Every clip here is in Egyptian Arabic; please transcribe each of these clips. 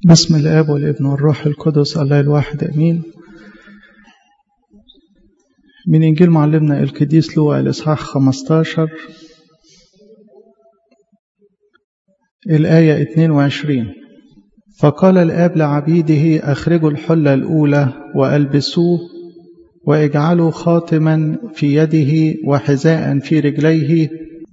بسم الآب والابن والروح القدس الله الواحد أمين من إنجيل معلمنا القديس لوقا الإصحاح 15 الآية 22 فقال الآب لعبيده أخرجوا الحلة الأولى وألبسوه واجعلوا خاتما في يده وحذاء في رجليه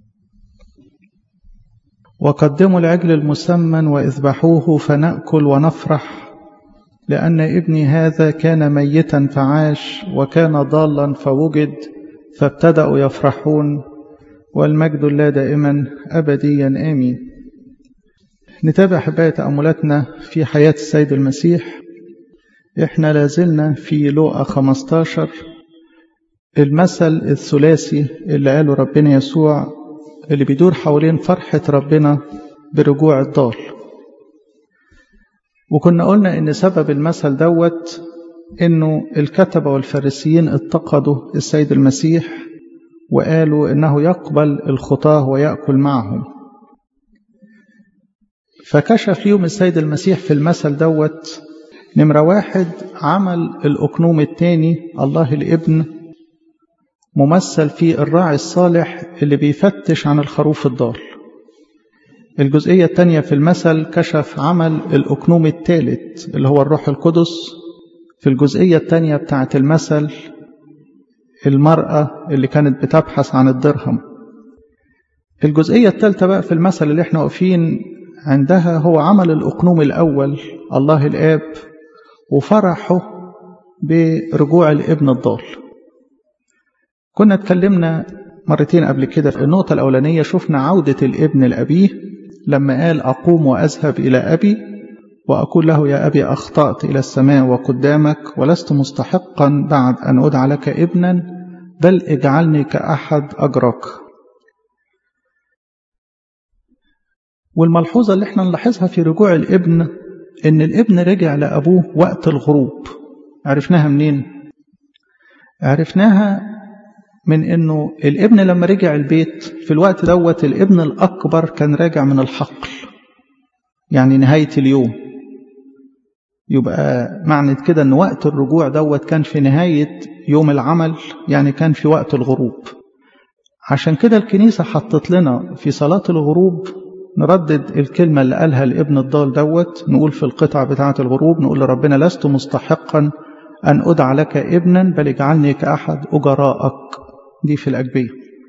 وقدموا العجل المسمن واذبحوه فنأكل ونفرح لأن ابني هذا كان ميتا فعاش وكان ضالا فوجد فابتدأوا يفرحون والمجد الله دائما أبديا آمين نتابع أحبائي تأملاتنا في حياة السيد المسيح احنا لازلنا في لوقا 15 المثل الثلاثي اللي قاله ربنا يسوع اللي بيدور حوالين فرحة ربنا برجوع الضال وكنا قلنا ان سبب المثل دوت انه الكتبة والفارسيين اتقدوا السيد المسيح وقالوا انه يقبل الخطاه ويأكل معهم فكشف ليهم السيد المسيح في المثل دوت نمرة واحد عمل الأقنوم الثاني الله الابن ممثل في الراعي الصالح اللي بيفتش عن الخروف الضال الجزئية الثانية في المثل كشف عمل الأقنوم الثالث اللي هو الروح القدس في الجزئية الثانية بتاعة المثل المرأة اللي كانت بتبحث عن الدرهم الجزئية الثالثة بقى في المثل اللي احنا واقفين عندها هو عمل الأقنوم الأول الله الآب وفرحه برجوع الابن الضال كنا اتكلمنا مرتين قبل كده في النقطة الأولانية شفنا عودة الابن لأبيه لما قال أقوم وأذهب إلى أبي وأقول له يا أبي أخطأت إلى السماء وقدامك ولست مستحقا بعد أن أدعى لك ابنا بل اجعلني كأحد أجرك والملحوظة اللي احنا نلاحظها في رجوع الابن ان الابن رجع لأبوه وقت الغروب عرفناها منين عرفناها من انه الابن لما رجع البيت في الوقت دوت الابن الاكبر كان راجع من الحقل يعني نهاية اليوم يبقى معنى كده ان وقت الرجوع دوت كان في نهاية يوم العمل يعني كان في وقت الغروب عشان كده الكنيسة حطت لنا في صلاة الغروب نردد الكلمة اللي قالها الابن الضال دوت نقول في القطعة بتاعة الغروب نقول لربنا لست مستحقا أن أدعى لك ابنا بل اجعلني كأحد أجرائك دي في الأجبية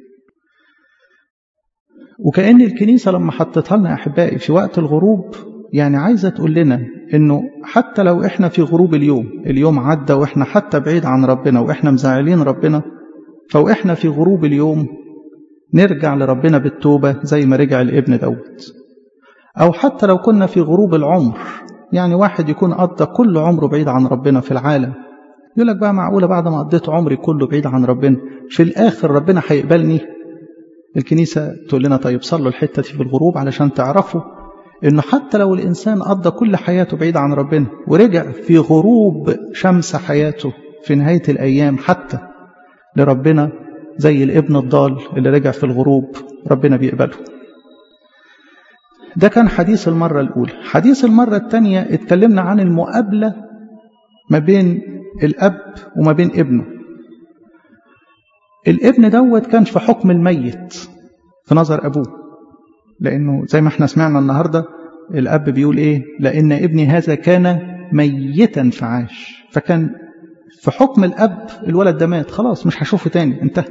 وكأن الكنيسة لما حطتها لنا أحبائي في وقت الغروب يعني عايزة تقول لنا إنه حتى لو إحنا في غروب اليوم اليوم عدى وإحنا حتى بعيد عن ربنا وإحنا مزعلين ربنا فوإحنا في غروب اليوم نرجع لربنا بالتوبة زي ما رجع الابن دوت أو حتى لو كنا في غروب العمر يعني واحد يكون قضى كل عمره بعيد عن ربنا في العالم يقول لك بقى معقولة بعد ما قضيت عمري كله بعيد عن ربنا في الآخر ربنا هيقبلني الكنيسة تقول لنا طيب صلوا الحتة دي في الغروب علشان تعرفوا إنه حتى لو الإنسان قضى كل حياته بعيد عن ربنا ورجع في غروب شمس حياته في نهاية الأيام حتى لربنا زي الابن الضال اللي رجع في الغروب ربنا بيقبله ده كان حديث المرة الأولى حديث المرة الثانية اتكلمنا عن المقابلة ما بين الأب وما بين ابنه الابن دوت كان في حكم الميت في نظر أبوه لأنه زي ما احنا سمعنا النهاردة الأب بيقول إيه لأن ابني هذا كان ميتا فعاش فكان في حكم الأب الولد ده مات خلاص مش هشوفه تاني انتهى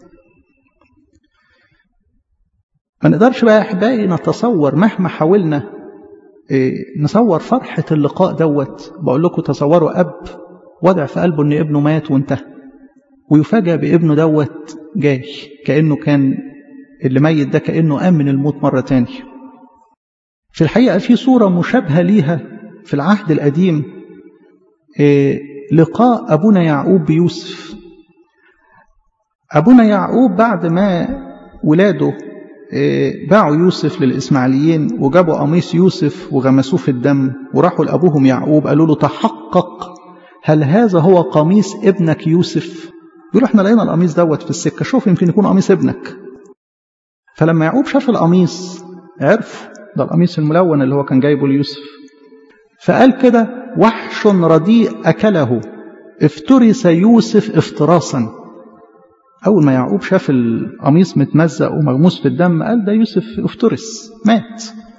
ما نقدرش بقى يا احبائي نتصور مهما حاولنا إيه نصور فرحة اللقاء دوت بقول لكم تصوروا أب وضع في قلبه إن ابنه مات وانتهى ويفاجأ بابنه دوت جاي كأنه كان اللي ميت ده كأنه قام من الموت مرة تاني في الحقيقة في صورة مشابهة ليها في العهد القديم إيه لقاء أبونا يعقوب بيوسف أبونا يعقوب بعد ما ولاده باعوا يوسف للإسماعيليين وجابوا قميص يوسف وغمسوه في الدم وراحوا لأبوهم يعقوب قالوا له تحقق هل هذا هو قميص ابنك يوسف يقولوا احنا لقينا القميص دوت في السكة شوف يمكن يكون قميص ابنك فلما يعقوب شاف القميص عرف ده القميص الملون اللي هو كان جايبه ليوسف فقال كده وحش رديء أكله افترس يوسف افتراسا أول ما يعقوب شاف القميص متمزق ومغموس في الدم قال ده يوسف افترس مات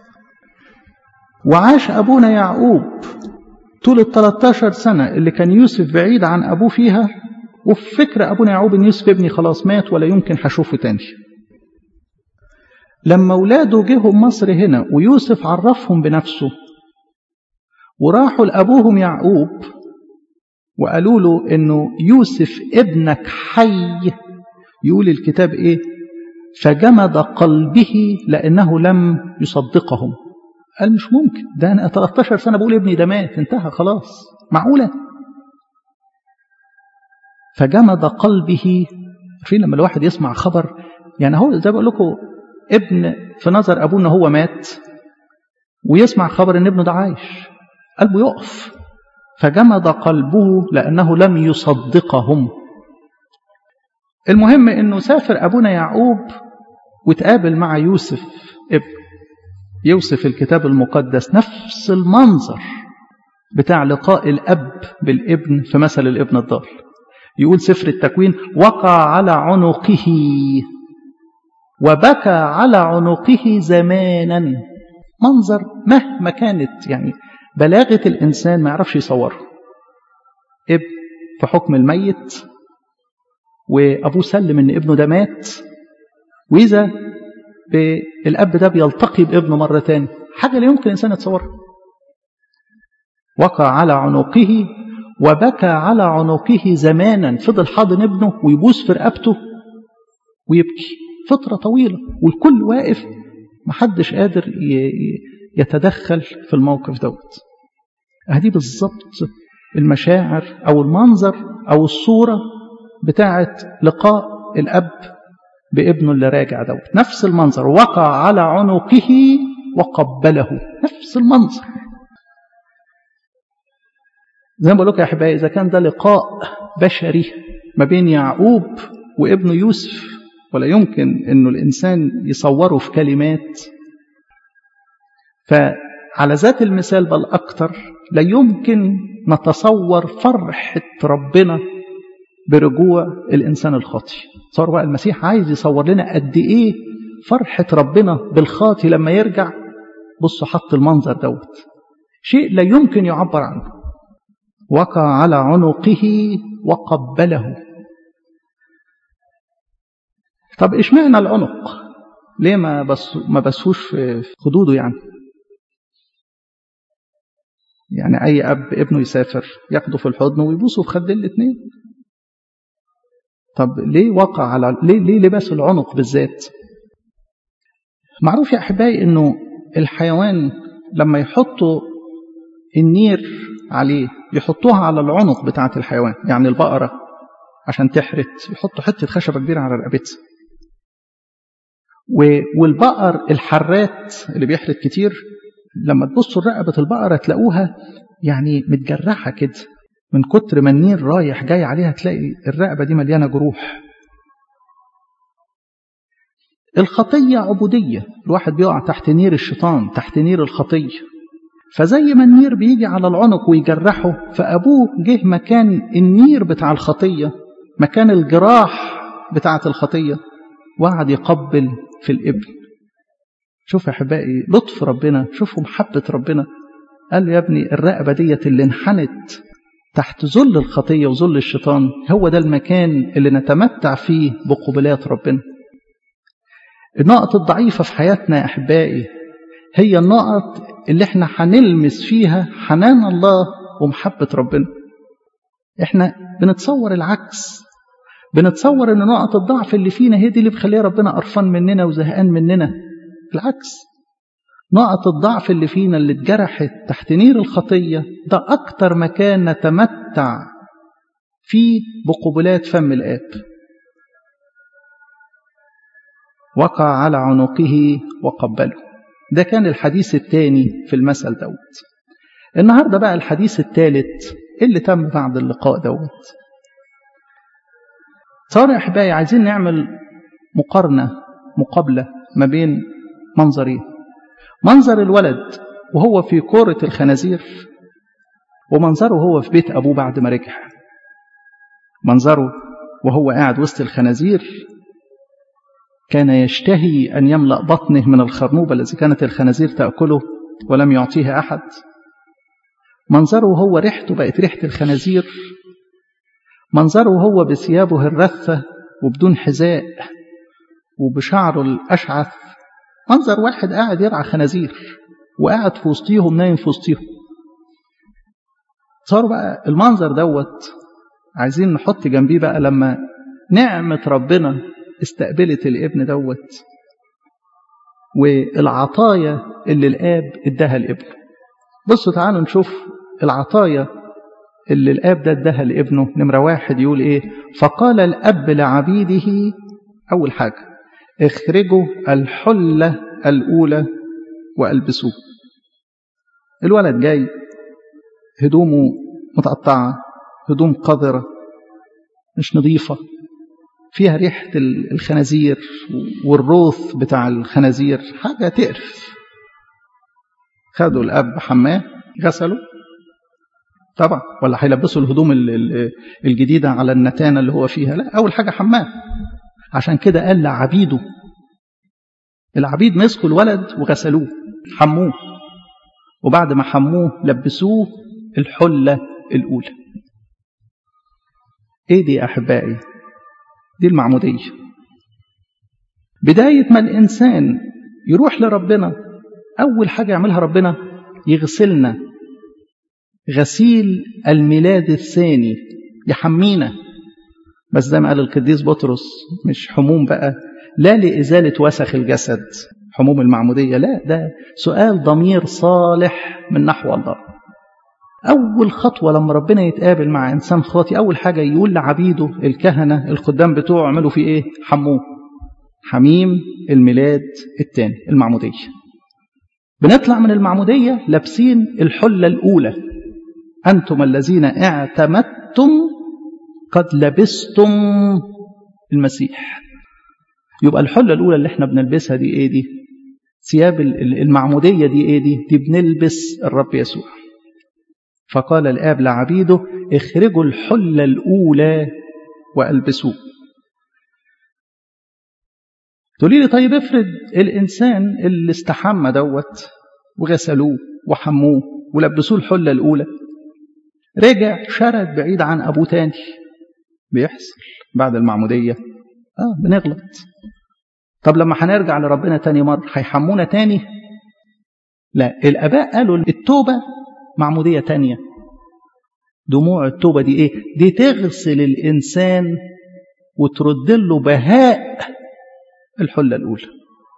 وعاش أبونا يعقوب طول ال 13 سنة اللي كان يوسف بعيد عن أبوه فيها وفي فكر أبونا يعقوب إن يوسف ابني خلاص مات ولا يمكن هشوفه تاني لما أولاده جيهم مصر هنا ويوسف عرفهم بنفسه وراحوا لأبوهم يعقوب وقالوا له إنه يوسف ابنك حي يقول الكتاب إيه فجمد قلبه لأنه لم يصدقهم قال مش ممكن ده أنا 13 سنة بقول ابني ده مات انتهى خلاص معقولة فجمد قلبه عارفين لما الواحد يسمع خبر يعني هو زي بقول لكم ابن في نظر ابوه ان هو مات ويسمع خبر ان ابنه ده عايش قلبه يقف فجمد قلبه لانه لم يصدقهم المهم انه سافر ابونا يعقوب وتقابل مع يوسف ابن يوسف الكتاب المقدس نفس المنظر بتاع لقاء الاب بالابن في مثل الابن الضال يقول سفر التكوين وقع على عنقه وبكى على عنقه زمانا منظر مهما كانت يعني بلاغة الإنسان ما يعرفش يصوره ابن في حكم الميت وأبوه سلم إن ابنه ده مات وإذا الأب ده بيلتقي بابنه مرة تاني حاجة لا يمكن الإنسان يتصورها وقع على عنقه وبكى على عنقه زمانا فضل حاضن ابنه ويبوس في رقبته ويبكي فترة طويلة والكل واقف محدش قادر يتدخل في الموقف دوت هذه بالظبط المشاعر أو المنظر أو الصورة بتاعة لقاء الأب بابنه اللي راجع دوت نفس المنظر وقع على عنقه وقبله نفس المنظر زي ما بقول لكم يا احبائي اذا كان ده لقاء بشري ما بين يعقوب وابنه يوسف ولا يمكن انه الانسان يصوره في كلمات فعلى ذات المثال بل اكثر لا يمكن نتصور فرحه ربنا برجوع الانسان الخاطي صار بقى المسيح عايز يصور لنا قد ايه فرحه ربنا بالخاطي لما يرجع بصوا حط المنظر دوت شيء لا يمكن يعبر عنه وقع على عنقه وقبله طب اشمعنى العنق ليه ما بس ما بسوش في خدوده يعني يعني اي اب ابنه يسافر ياخده في الحضن ويبوسه في خد الاثنين طب ليه وقع على ليه ليه لباس العنق بالذات معروف يا احبائي انه الحيوان لما يحطوا النير عليه يحطوها على العنق بتاعة الحيوان يعني البقرة عشان تحرت يحطوا حتة خشبة كبيرة على رقبتها والبقر الحرات اللي بيحرت كتير لما تبصوا رقبة البقرة تلاقوها يعني متجرحة كده من كتر ما النير رايح جاي عليها تلاقي الرقبة دي مليانة جروح الخطية عبودية الواحد بيقع تحت نير الشيطان تحت نير الخطية فزي ما النير بيجي على العنق ويجرحه فأبوه جه مكان النير بتاع الخطية مكان الجراح بتاعة الخطية وقعد يقبل في الابن شوف يا أحبائي لطف ربنا شوفوا محبة ربنا قال له يا ابني الرقبة ديت اللي انحنت تحت ذل الخطية وذل الشيطان هو ده المكان اللي نتمتع فيه بقبلات ربنا النقط الضعيفة في حياتنا يا أحبائي هي النقط اللي احنا هنلمس فيها حنان الله ومحبة ربنا احنا بنتصور العكس بنتصور ان نقط الضعف اللي فينا هي دي اللي بخليها ربنا قرفان مننا وزهقان مننا بالعكس نقط الضعف اللي فينا اللي اتجرحت تحت نير الخطية ده أكتر مكان نتمتع فيه بقبلات فم الآب وقع على عنقه وقبله ده كان الحديث الثاني في المثل دوت النهاردة بقى الحديث الثالث اللي تم بعد اللقاء دوت صار يا أحبائي عايزين نعمل مقارنة مقابلة ما بين منظرين منظر الولد وهو في كورة الخنازير ومنظره هو في بيت أبوه بعد ما رجع منظره وهو قاعد وسط الخنازير كان يشتهي أن يملأ بطنه من الخرنوبة التي كانت الخنازير تأكله ولم يعطيها أحد منظره هو ريحته بقت ريحة الخنازير منظره هو بثيابه الرثة وبدون حذاء وبشعره الأشعث منظر واحد قاعد يرعى خنازير وقاعد في وسطيهم نايم في وسطيهم صار بقى المنظر دوت عايزين نحط جنبيه بقى لما نعمة ربنا استقبلت الابن دوت والعطايا اللي الآب اداها لابنه بصوا تعالوا نشوف العطايا اللي الآب ده اداها لابنه نمرة واحد يقول إيه فقال الأب لعبيده أول حاجة اخرجوا الحلة الأولى وألبسوه الولد جاي هدومه متقطعة هدوم قذرة مش نظيفة فيها ريحة الخنازير والروث بتاع الخنازير حاجة تقرف خدوا الأب حماه غسلوا طبعا ولا هيلبسوا الهدوم الجديدة على النتانة اللي هو فيها لا أول حاجة حماه عشان كده قال لعبيده العبيد مسكوا الولد وغسلوه حموه وبعد ما حموه لبسوه الحلة الأولى ايه دي أحبائي دي المعمودية بداية ما الإنسان يروح لربنا أول حاجة يعملها ربنا يغسلنا غسيل الميلاد الثاني يحمينا بس زي ما قال القديس بطرس مش حموم بقى لا لإزالة وسخ الجسد حموم المعمودية لا ده سؤال ضمير صالح من نحو الله أول خطوة لما ربنا يتقابل مع إنسان خاطي أول حاجة يقول لعبيده الكهنة الخدام بتوعه اعملوا فيه إيه حموه حميم الميلاد الثاني المعمودية بنطلع من المعمودية لابسين الحلة الأولى أنتم الذين اعتمدتم قد لبستم المسيح يبقى الحلة الأولى اللي احنا بنلبسها دي ايه دي ثياب المعمودية دي ايه دي دي بنلبس الرب يسوع فقال الآب لعبيده اخرجوا الحلة الأولى وألبسوه تقولي لي طيب افرض الإنسان اللي استحمى دوت وغسلوه وحموه ولبسوه الحلة الأولى رجع شرد بعيد عن أبوه تاني بيحصل بعد المعمودية آه بنغلط طب لما هنرجع لربنا تاني مرة هيحمونا تاني لا الآباء قالوا التوبة معمودية تانية دموع التوبة دي ايه دي تغسل الإنسان وترد له بهاء الحلة الأولى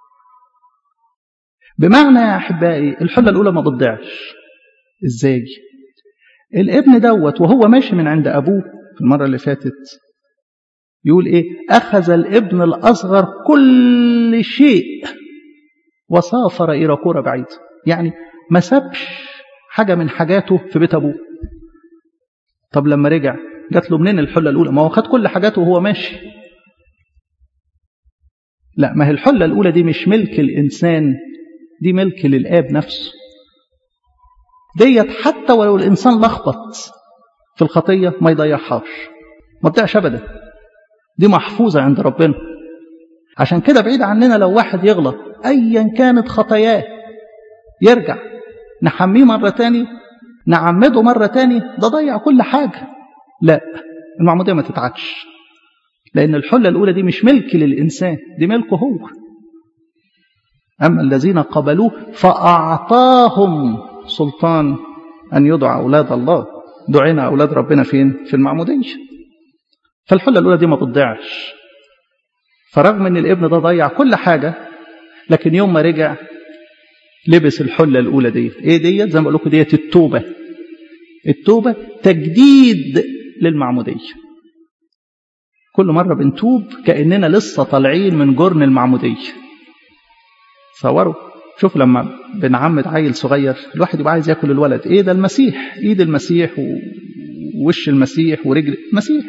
بمعنى يا أحبائي الحلة الأولى ما بتضيعش إزاي الابن دوت وهو ماشي من عند أبوه في المرة اللي فاتت يقول إيه أخذ الابن الأصغر كل شيء وسافر إلى قرى بعيدة يعني ما سابش حاجة من حاجاته في بيت أبوه طب لما رجع جات له منين الحلة الأولى ما هو خد كل حاجاته وهو ماشي لا ما هي الحلة الأولى دي مش ملك الإنسان دي ملك للآب نفسه ديت حتى ولو الإنسان لخبط في الخطية ما يضيعهاش ما تضيعش أبدا دي محفوظة عند ربنا عشان كده بعيد عننا لو واحد يغلط أيا كانت خطاياه يرجع نحميه مرة تاني نعمده مرة تاني ده ضيع كل حاجة لا المعمودية ما تتعدش لأن الحلة الأولى دي مش ملك للإنسان دي ملكه هو أما الذين قبلوه فأعطاهم سلطان أن يدعى أولاد الله دعينا أولاد ربنا فين في المعمودية فالحلة الأولى دي ما بتضيعش فرغم أن الابن ده ضيع كل حاجة لكن يوم ما رجع لبس الحلة الأولى ديت إيه ديت زي ما بقول لكم ديت التوبة التوبة تجديد للمعمودية كل مرة بنتوب كأننا لسه طالعين من جرن المعمودية تصوروا شوف لما بنعمد عيل صغير الواحد يبقى عايز ياكل الولد ايه ده المسيح ايد المسيح ووش المسيح ورجل المسيح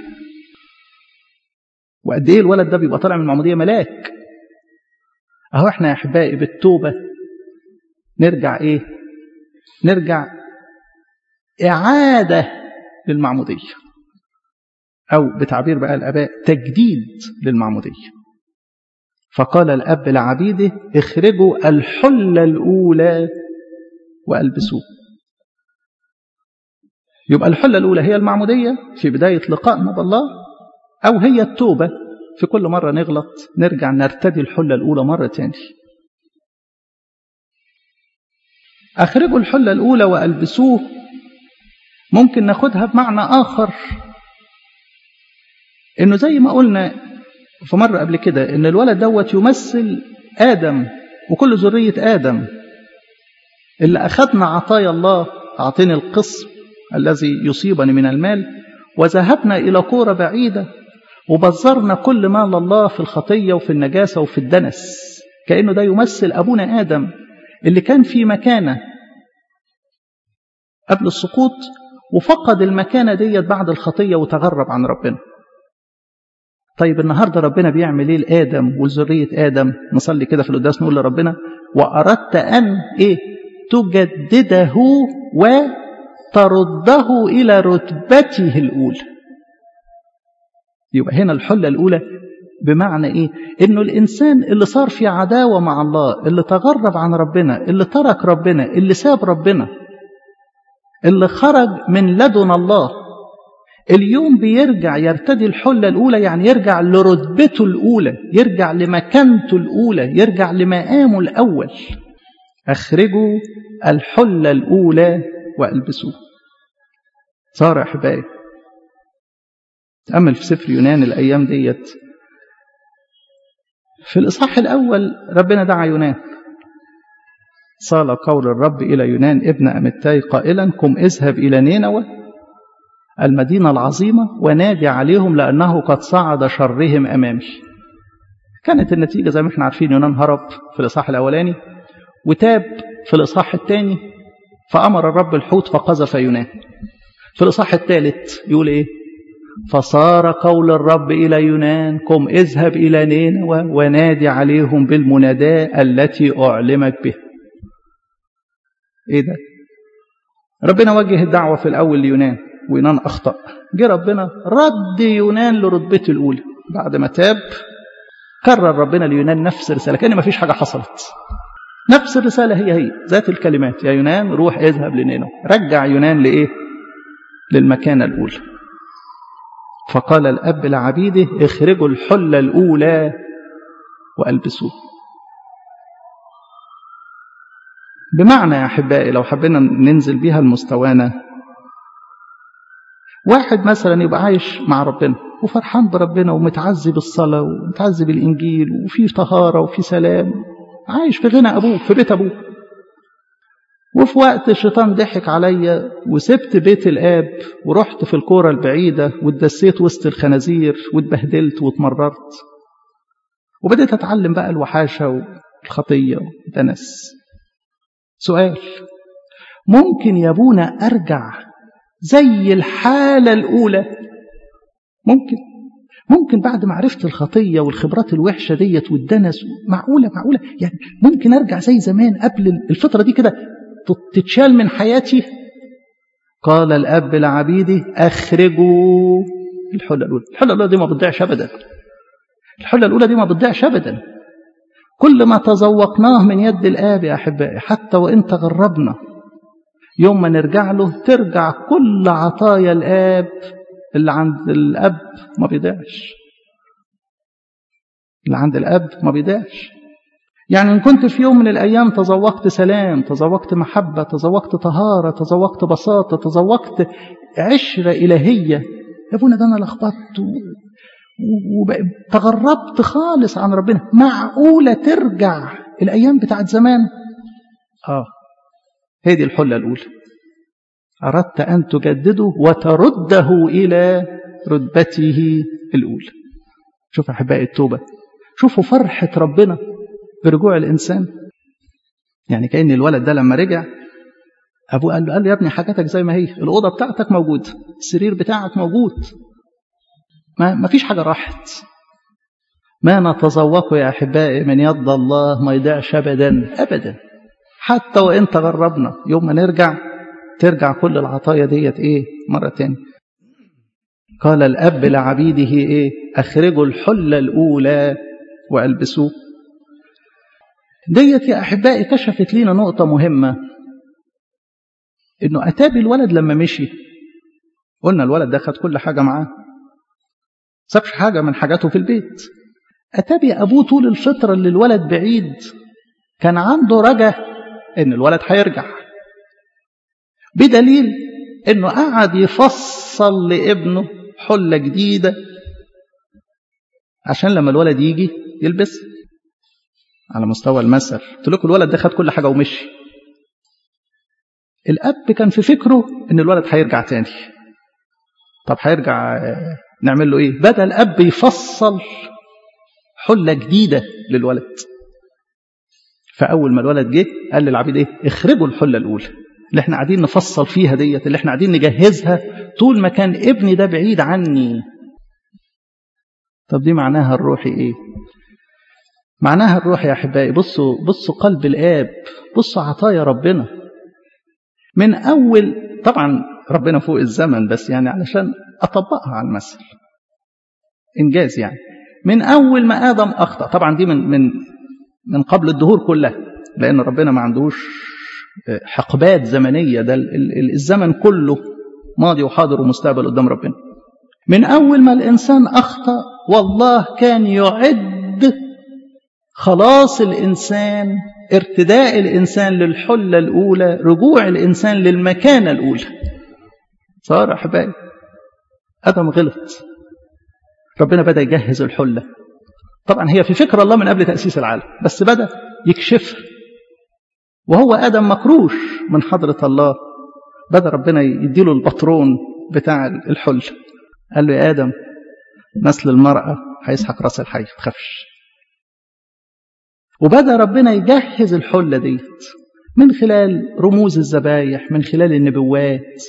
وقد ايه الولد ده بيبقى طالع من المعموديه ملاك اهو احنا يا احبائي بالتوبه نرجع ايه نرجع إعادة للمعمودية أو بتعبير بقى الآباء تجديد للمعمودية فقال الأب لعبيده اخرجوا الحلة الأولى وألبسوه يبقى الحلة الأولى هي المعمودية في بداية لقائنا بالله أو هي التوبة في كل مرة نغلط نرجع نرتدي الحلة الأولى مرة تاني أخرجوا الحلة الأولى وألبسوه ممكن ناخدها بمعنى آخر إنه زي ما قلنا في مرة قبل كده إن الولد دوت يمثل آدم وكل ذرية آدم اللي أخذنا عطايا الله أعطيني القسم الذي يصيبني من المال وذهبنا إلى كورة بعيدة وبذرنا كل مال الله في الخطية وفي النجاسة وفي الدنس كأنه ده يمثل أبونا آدم اللي كان في مكانة قبل السقوط وفقد المكانة ديت بعد الخطية وتغرب عن ربنا طيب النهاردة ربنا بيعمل ايه لآدم وذرية آدم نصلي كده في القداس نقول لربنا وأردت أن ايه تجدده وترده إلى رتبته الأولى يبقى هنا الحلة الأولى بمعنى إيه؟ إنه الإنسان اللي صار في عداوة مع الله اللي تغرب عن ربنا اللي ترك ربنا اللي ساب ربنا اللي خرج من لدن الله اليوم بيرجع يرتدي الحلة الأولى يعني يرجع لرتبته الأولى يرجع لمكانته الأولى يرجع لمقامه الأول أخرجوا الحلة الأولى وألبسوه صار أحبائي تأمل في سفر يونان الأيام ديت في الإصحاح الأول ربنا دعا يونان صال قول الرب إلى يونان ابن أمتاي قائلا قم اذهب إلى نينوى المدينة العظيمة ونادي عليهم لأنه قد صعد شرهم أمامي كانت النتيجة زي ما احنا عارفين يونان هرب في الإصحاح الأولاني وتاب في الإصحاح الثاني فأمر الرب الحوت فقذف يونان في الإصحاح الثالث يقول إيه فصار قول الرب إلى يونان قم اذهب إلى نينوى ونادي عليهم بالمناداة التي أعلمك به إيه ده ربنا وجه الدعوة في الأول ليونان ويونان أخطأ جه ربنا رد يونان لرتبته الأولى بعد ما تاب كرر ربنا ليونان نفس الرسالة كأن ما فيش حاجة حصلت نفس الرسالة هي هي ذات الكلمات يا يونان روح اذهب لنينوى رجع يونان لإيه للمكانة الأولى فقال الأب لعبيده اخرجوا الحلة الأولى وألبسوه بمعنى يا أحبائي لو حبينا ننزل بيها لمستوانا واحد مثلا يبقى عايش مع ربنا وفرحان بربنا ومتعزي بالصلاة ومتعزي بالإنجيل وفي طهارة وفي سلام عايش في غنى أبوه في بيت أبوه وفي وقت الشيطان ضحك عليا وسبت بيت الآب ورحت في الكورة البعيدة واتدسيت وسط الخنازير واتبهدلت واتمررت وبدأت أتعلم بقى الوحاشة والخطية والدنس سؤال ممكن يا ابونا أرجع زي الحالة الأولى ممكن ممكن بعد ما عرفت الخطية والخبرات الوحشة ديت والدنس معقولة معقولة يعني ممكن أرجع زي زمان قبل الفترة دي كده تتشال من حياتي قال الأب لعبيدي أخرجوا الحلة الأولى الحلة الأولى دي ما بتضيعش أبدا الحلة الأولى دي ما بتضيعش أبدا كل ما تذوقناه من يد الآب يا أحبائي حتى وإن تغربنا يوم ما نرجع له ترجع كل عطايا الآب اللي عند الأب ما بيضيعش اللي عند الأب ما بيضيعش يعني إن كنت في يوم من الأيام تذوقت سلام تذوقت محبة تذوقت طهارة تذوقت بساطة تذوقت عشرة إلهية يا ابونا ده أنا لخبطت وتغربت خالص عن ربنا معقولة ترجع الأيام بتاعت زمان آه هي دي الحلة الأولى أردت أن تجدده وترده إلى رتبته الأولى شوف أحبائي التوبة شوفوا فرحة ربنا برجوع الإنسان يعني كأن الولد ده لما رجع أبوه قال له, قال له يا ابني حاجاتك زي ما هي الأوضة بتاعتك موجود السرير بتاعك موجود ما, ما فيش حاجة راحت ما نتذوقه يا أحبائي من يد الله ما يضيعش أبدا أبدا حتى وإن تغربنا يوم ما نرجع ترجع كل العطايا ديت ايه مرة تاني قال الأب لعبيده ايه أخرجوا الحلة الأولى وألبسوه ديت يا أحبائي كشفت لينا نقطة مهمة إنه أتابي الولد لما مشي قلنا الولد ده خد كل حاجة معاه سابش حاجة من حاجاته في البيت أتابي أبوه طول الفترة اللي الولد بعيد كان عنده رجا إن الولد هيرجع بدليل إنه قعد يفصل لابنه حلة جديدة عشان لما الولد يجي يلبس على مستوى المثل قلت لكم الولد ده خد كل حاجة ومشي الأب كان في فكره إن الولد هيرجع تاني طب هيرجع نعمل له إيه بدأ الأب يفصل حلة جديدة للولد فأول ما الولد جه قال للعبيد إيه اخرجوا الحلة الأولى اللي احنا قاعدين نفصل فيها ديت اللي احنا قاعدين نجهزها طول ما كان ابني ده بعيد عني طب دي معناها الروحي ايه معناها الروحي يا احبائي بصوا بصوا قلب الاب بصوا عطايا ربنا من اول طبعا ربنا فوق الزمن بس يعني علشان اطبقها على المثل انجاز يعني من اول ما ادم اخطا طبعا دي من من من قبل الدهور كلها لان ربنا ما عندوش حقبات زمنيه ده الزمن كله ماضي وحاضر ومستقبل قدام ربنا من اول ما الانسان اخطا والله كان يعد خلاص الانسان ارتداء الانسان للحله الاولى رجوع الانسان للمكانه الاولى صار احبائي ادم غلط ربنا بدا يجهز الحله طبعا هي في فكر الله من قبل تاسيس العالم بس بدا يكشفها وهو ادم مكروش من حضره الله بدا ربنا يديله البطرون بتاع الحل قال له يا ادم نسل المراه هيسحق راس الحي ما تخافش وبدا ربنا يجهز الحله ديت من خلال رموز الذبايح من خلال النبوات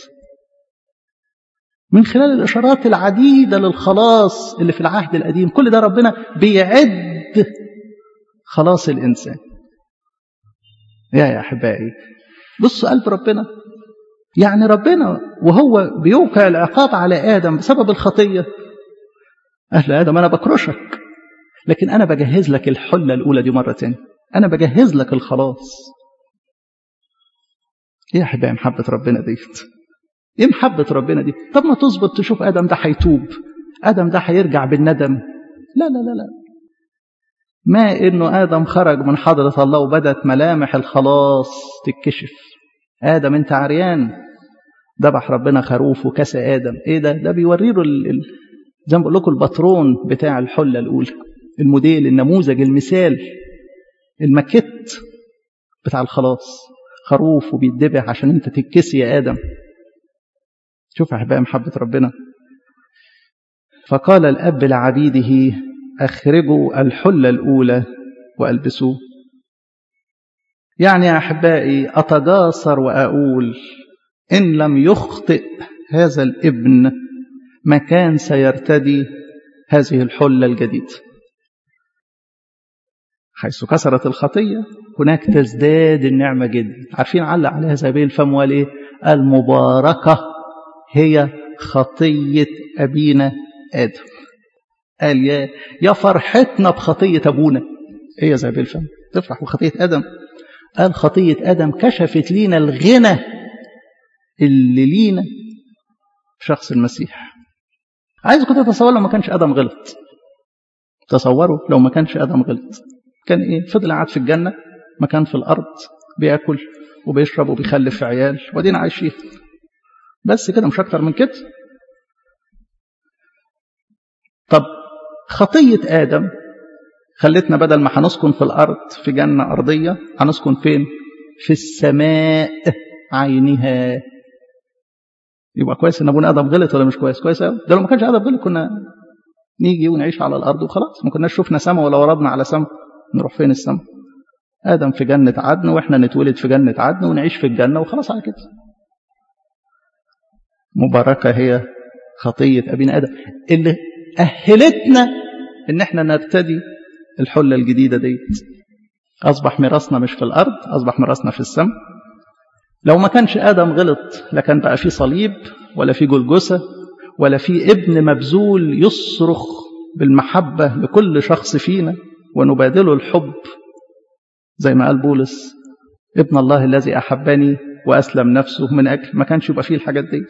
من خلال الاشارات العديده للخلاص اللي في العهد القديم كل ده ربنا بيعد خلاص الانسان يا يا احبائي بصوا قلب ربنا يعني ربنا وهو بيوقع العقاب على ادم بسبب الخطيه اهل ادم انا بكرشك لكن انا بجهز لك الحله الاولى دي مره تانية انا بجهز لك الخلاص ايه يا احبائي محبه ربنا ديت ايه محبه ربنا دي طب ما تظبط تشوف ادم ده هيتوب ادم ده هيرجع بالندم لا لا لا لا ما انه ادم خرج من حضره الله وبدت ملامح الخلاص تتكشف ادم انت عريان ذبح ربنا خروف وكسى ادم ايه ده ده بيوري له ال... زي ما بقول لكم الباترون بتاع الحله الاولى الموديل النموذج المثال المكت بتاع الخلاص خروف وبيتذبح عشان انت تتكسي يا ادم شوف احبائي محبه ربنا فقال الاب لعبيده اخرجوا الحله الاولى والبسوه يعني يا احبائي اتجاسر واقول ان لم يخطئ هذا الابن ما كان سيرتدي هذه الحله الجديده حيث كسرت الخطيه هناك تزداد النعمه جدا عارفين علق عليها زي الفم وقال ايه المباركه هي خطيه ابينا ادم قال يا يا فرحتنا بخطيه ابونا ايه يا زي الفم تفرح بخطيه ادم قال خطيه ادم كشفت لينا الغنى اللي لينا في شخص المسيح عايزكم تتصوروا لو ما كانش ادم غلط تصوروا لو ما كانش ادم غلط كان ايه فضل قاعد في الجنه مكان في الارض بياكل وبيشرب وبيخلف في عيال ودينا عايشين بس كده مش اكتر من كده طب خطيه ادم خلتنا بدل ما هنسكن في الارض في جنه ارضيه هنسكن فين في السماء عينها يبقى كويس ان ابونا ادم غلط ولا مش كويس كويس قوي ده لو ما كانش ادم غلط كنا نيجي ونعيش على الارض وخلاص ما كناش شفنا سما ولا وردنا على سما نروح فين السما ادم في جنه عدن واحنا نتولد في جنه عدن ونعيش في الجنه وخلاص على كده مباركه هي خطيه ابينا ادم اللي اهلتنا ان احنا نرتدي الحله الجديده ديت اصبح ميراثنا مش في الارض اصبح ميراثنا في السماء لو ما كانش آدم غلط لكان بقى في صليب ولا في جلجسة ولا في ابن مبذول يصرخ بالمحبة لكل شخص فينا ونبادله الحب زي ما قال بولس ابن الله الذي أحبني وأسلم نفسه من أجل ما كانش يبقى فيه الحاجات دي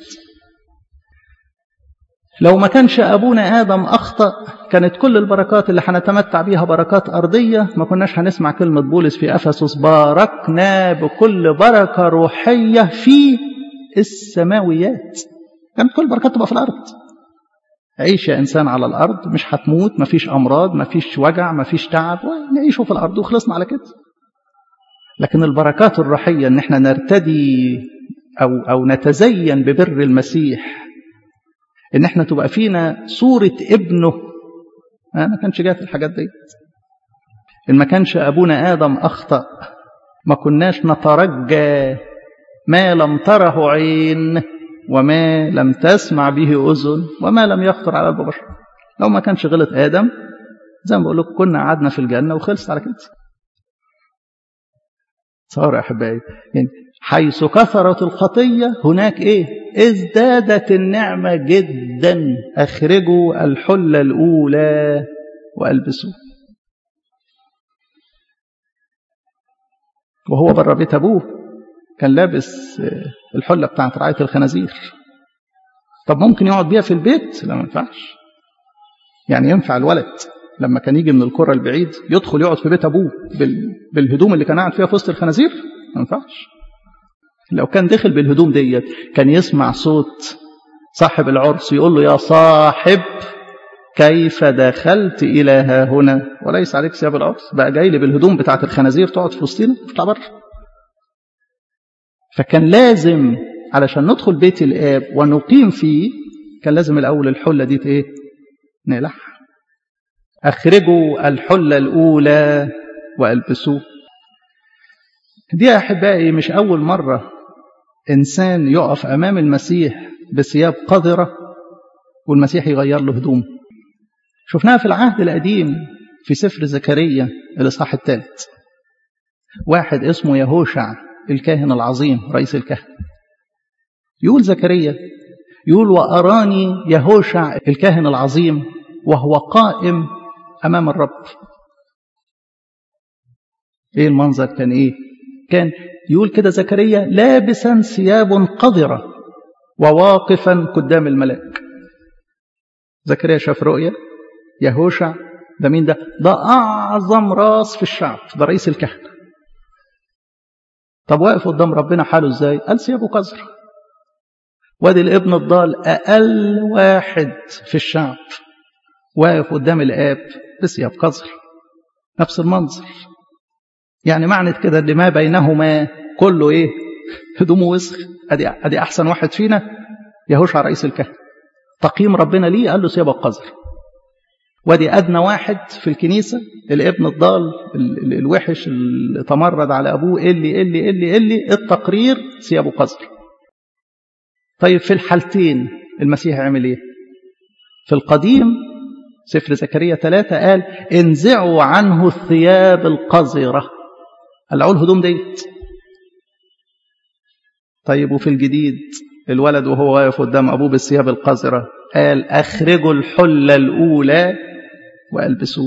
لو ما كانش أبونا آدم أخطأ كانت كل البركات اللي هنتمتع بيها بركات أرضية ما كناش هنسمع كلمة بولس في أفسس باركنا بكل بركة روحية في السماويات كانت كل البركات تبقى في الأرض عيش يا إنسان على الأرض مش هتموت مفيش أمراض مفيش وجع مفيش تعب نعيشه في الأرض وخلصنا على كده لكن البركات الروحية إن احنا نرتدي أو, أو نتزين ببر المسيح إن احنا تبقى فينا صورة ابنه ما كانش جات الحاجات دي إن ما كانش أبونا آدم أخطأ ما كناش نترجى ما لم تره عين وما لم تسمع به أذن وما لم يخطر على قلب بشر لو ما كانش غلط آدم زي ما بقول لكم كنا قعدنا في الجنة وخلصت على كده صار يا أحبائي يعني حيث كثرت الخطية هناك إيه ازدادت النعمة جدا أخرجوا الحلة الأولى وألبسوا وهو بره بيت أبوه كان لابس الحلة بتاعت رعاية الخنازير طب ممكن يقعد بيها في البيت لا ما ينفعش يعني ينفع الولد لما كان يجي من القرى البعيد يدخل يقعد في بيت أبوه بالهدوم اللي كان قاعد فيها في وسط الخنازير ما ينفعش لو كان دخل بالهدوم ديت كان يسمع صوت صاحب العرس يقول له يا صاحب كيف دخلت إلى ها هنا وليس عليك ثياب العرس بقى جاي لي بالهدوم بتاعت الخنازير تقعد في وسطنا اطلع بره فكان لازم علشان ندخل بيت الآب ونقيم فيه كان لازم الأول الحلة دي ايه نقلعها أخرجوا الحلة الأولى وألبسوه دي يا أحبائي مش أول مرة إنسان يقف أمام المسيح بثياب قذرة والمسيح يغير له هدوم شفناها في العهد القديم في سفر زكريا الإصحاح الثالث واحد اسمه يهوشع الكاهن العظيم رئيس الكهنة يقول زكريا يقول وأراني يهوشع الكاهن العظيم وهو قائم أمام الرب إيه المنظر كان إيه كان يقول كده زكريا لابسا ثياب قذرة وواقفا قدام الملاك زكريا شاف رؤية يهوشع ده مين ده ده أعظم راس في الشعب ده رئيس الكهنة طب واقف قدام ربنا حاله ازاي قال ثيابه قذرة وادي الابن الضال أقل واحد في الشعب واقف قدام الآب بثياب قذر نفس المنظر يعني معنى كده اللي ما بينهما كله ايه هدومه وسخ ادي ادي احسن واحد فينا يهوشع رئيس الكهنه تقييم ربنا ليه قال له ثيابك قذر وادي ادنى واحد في الكنيسه الابن الضال الوحش اللي تمرد على ابوه اللي اللي اللي اللي التقرير ثيابه قذر طيب في الحالتين المسيح عمل ايه في القديم سفر زكريا ثلاثة قال انزعوا عنه الثياب القذرة قلعوا الهدوم ديت طيب وفي الجديد الولد وهو واقف قدام أبوه بالثياب القذرة قال أخرجوا الحلة الأولى وألبسوه